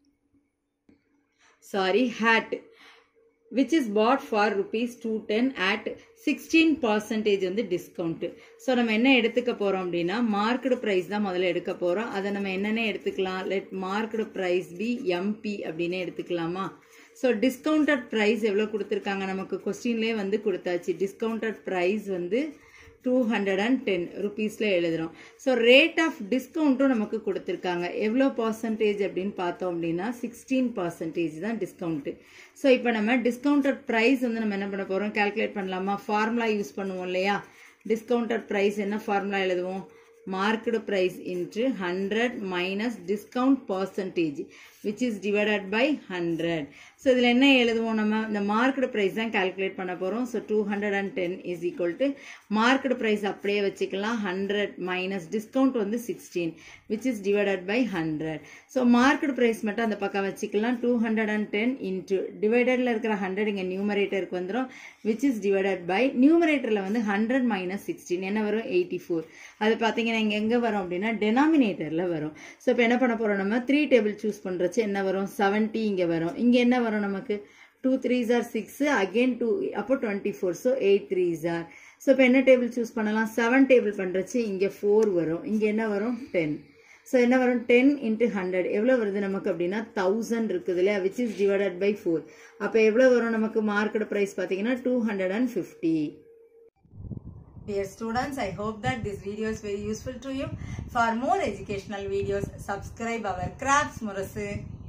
sorry hat which is bought for rupees 210 at 16 percentage வந்து discount so நம்ம என்ன எடுத்துக்க போறோம் அப்படின்னா market price தான் முதல்ல எடுக்க போறோம் அதை நம்ம என்னென்ன எடுத்துக்கலாம் let market price be MP அப்படின்னு எடுத்துக்கலாமா ஸோ டிஸ்கவுண்டட் ப்ரைஸ் எவ்வளோ கொடுத்துருக்காங்க நமக்கு கொஸ்டின்லேயே வந்து கொடுத்தாச்சு டிஸ்கவுண்டட் ப்ரைஸ் வந்து டூ ஹண்ட்ரட் அண்ட் டென் ருபீஸில் எழுதுகிறோம் ஸோ ரேட் ஆஃப் டிஸ்கவுண்ட்டும் நமக்கு கொடுத்துருக்காங்க எவ்வளோ பர்சன்டேஜ் அப்படின்னு பார்த்தோம் அப்படின்னா சிக்ஸ்டீன் பர்சன்டேஜ் தான் டிஸ்கவுண்ட்டு ஸோ இப்போ நம்ம டிஸ்கவுண்டட் ப்ரைஸ் வந்து நம்ம என்ன பண்ண போகிறோம் கால்குலேட் பண்ணலாமா ஃபார்முலா யூஸ் பண்ணுவோம் இல்லையா டிஸ்கவுண்டட் ப்ரைஸ் என்ன ஃபார்முலா எழுதுவோம் marked price into 100 minus discount percentage which is divided by 100 so இதில் என்ன எழுதுவோம் நம்ம இந்த marked price தான் calculate பண்ண போகிறோம் so 210 is equal to marked price அப்படியே வச்சுக்கலாம் 100 minus discount வந்து 16 which is divided by 100 so marked price மட்டும் அந்த பக்கம் வச்சுக்கலாம் 210 into dividedல இருக்கிற 100 இங்க numeratorக்கு வந்துரும் which is divided by numeratorல வந்து 100 minus 16 என்ன வரும் 84 அது பார்த்தீங்கன்னா இங்கே எங்கே வரும் அப்படின்னா டெனாமினேட்டரில் வரும் ஸோ இப்போ என்ன பண்ண போகிறோம் நம்ம த்ரீ டேபிள் சூஸ் பண்ணுறச்சு என்ன வரும் செவன்ட்டி இங்கே வரும் இங்கே என்ன வரும் நமக்கு two threes are six again two அப்போ twenty four so eight threes are so இப்போ என்ன டேபிள் சூஸ் பண்ணலாம் செவன் டேபிள் பண்ணுறச்சு இங்கே ஃபோர் வரும் இங்கே என்ன வரும் டென் ஸோ என்ன வரும் டென் இன்ட்டு ஹண்ட்ரட் எவ்வளோ வருது நமக்கு அப்படின்னா தௌசண்ட் இருக்குது இல்லையா which is divided by four அப்போ எவ்வளோ வரும் நமக்கு மார்க்கெட் ப்ரைஸ் பார்த்தீங்கன்னா two hundred and fifty Dear students, I hope that this video is very useful to you. For more educational videos, subscribe our Crafts Murasu.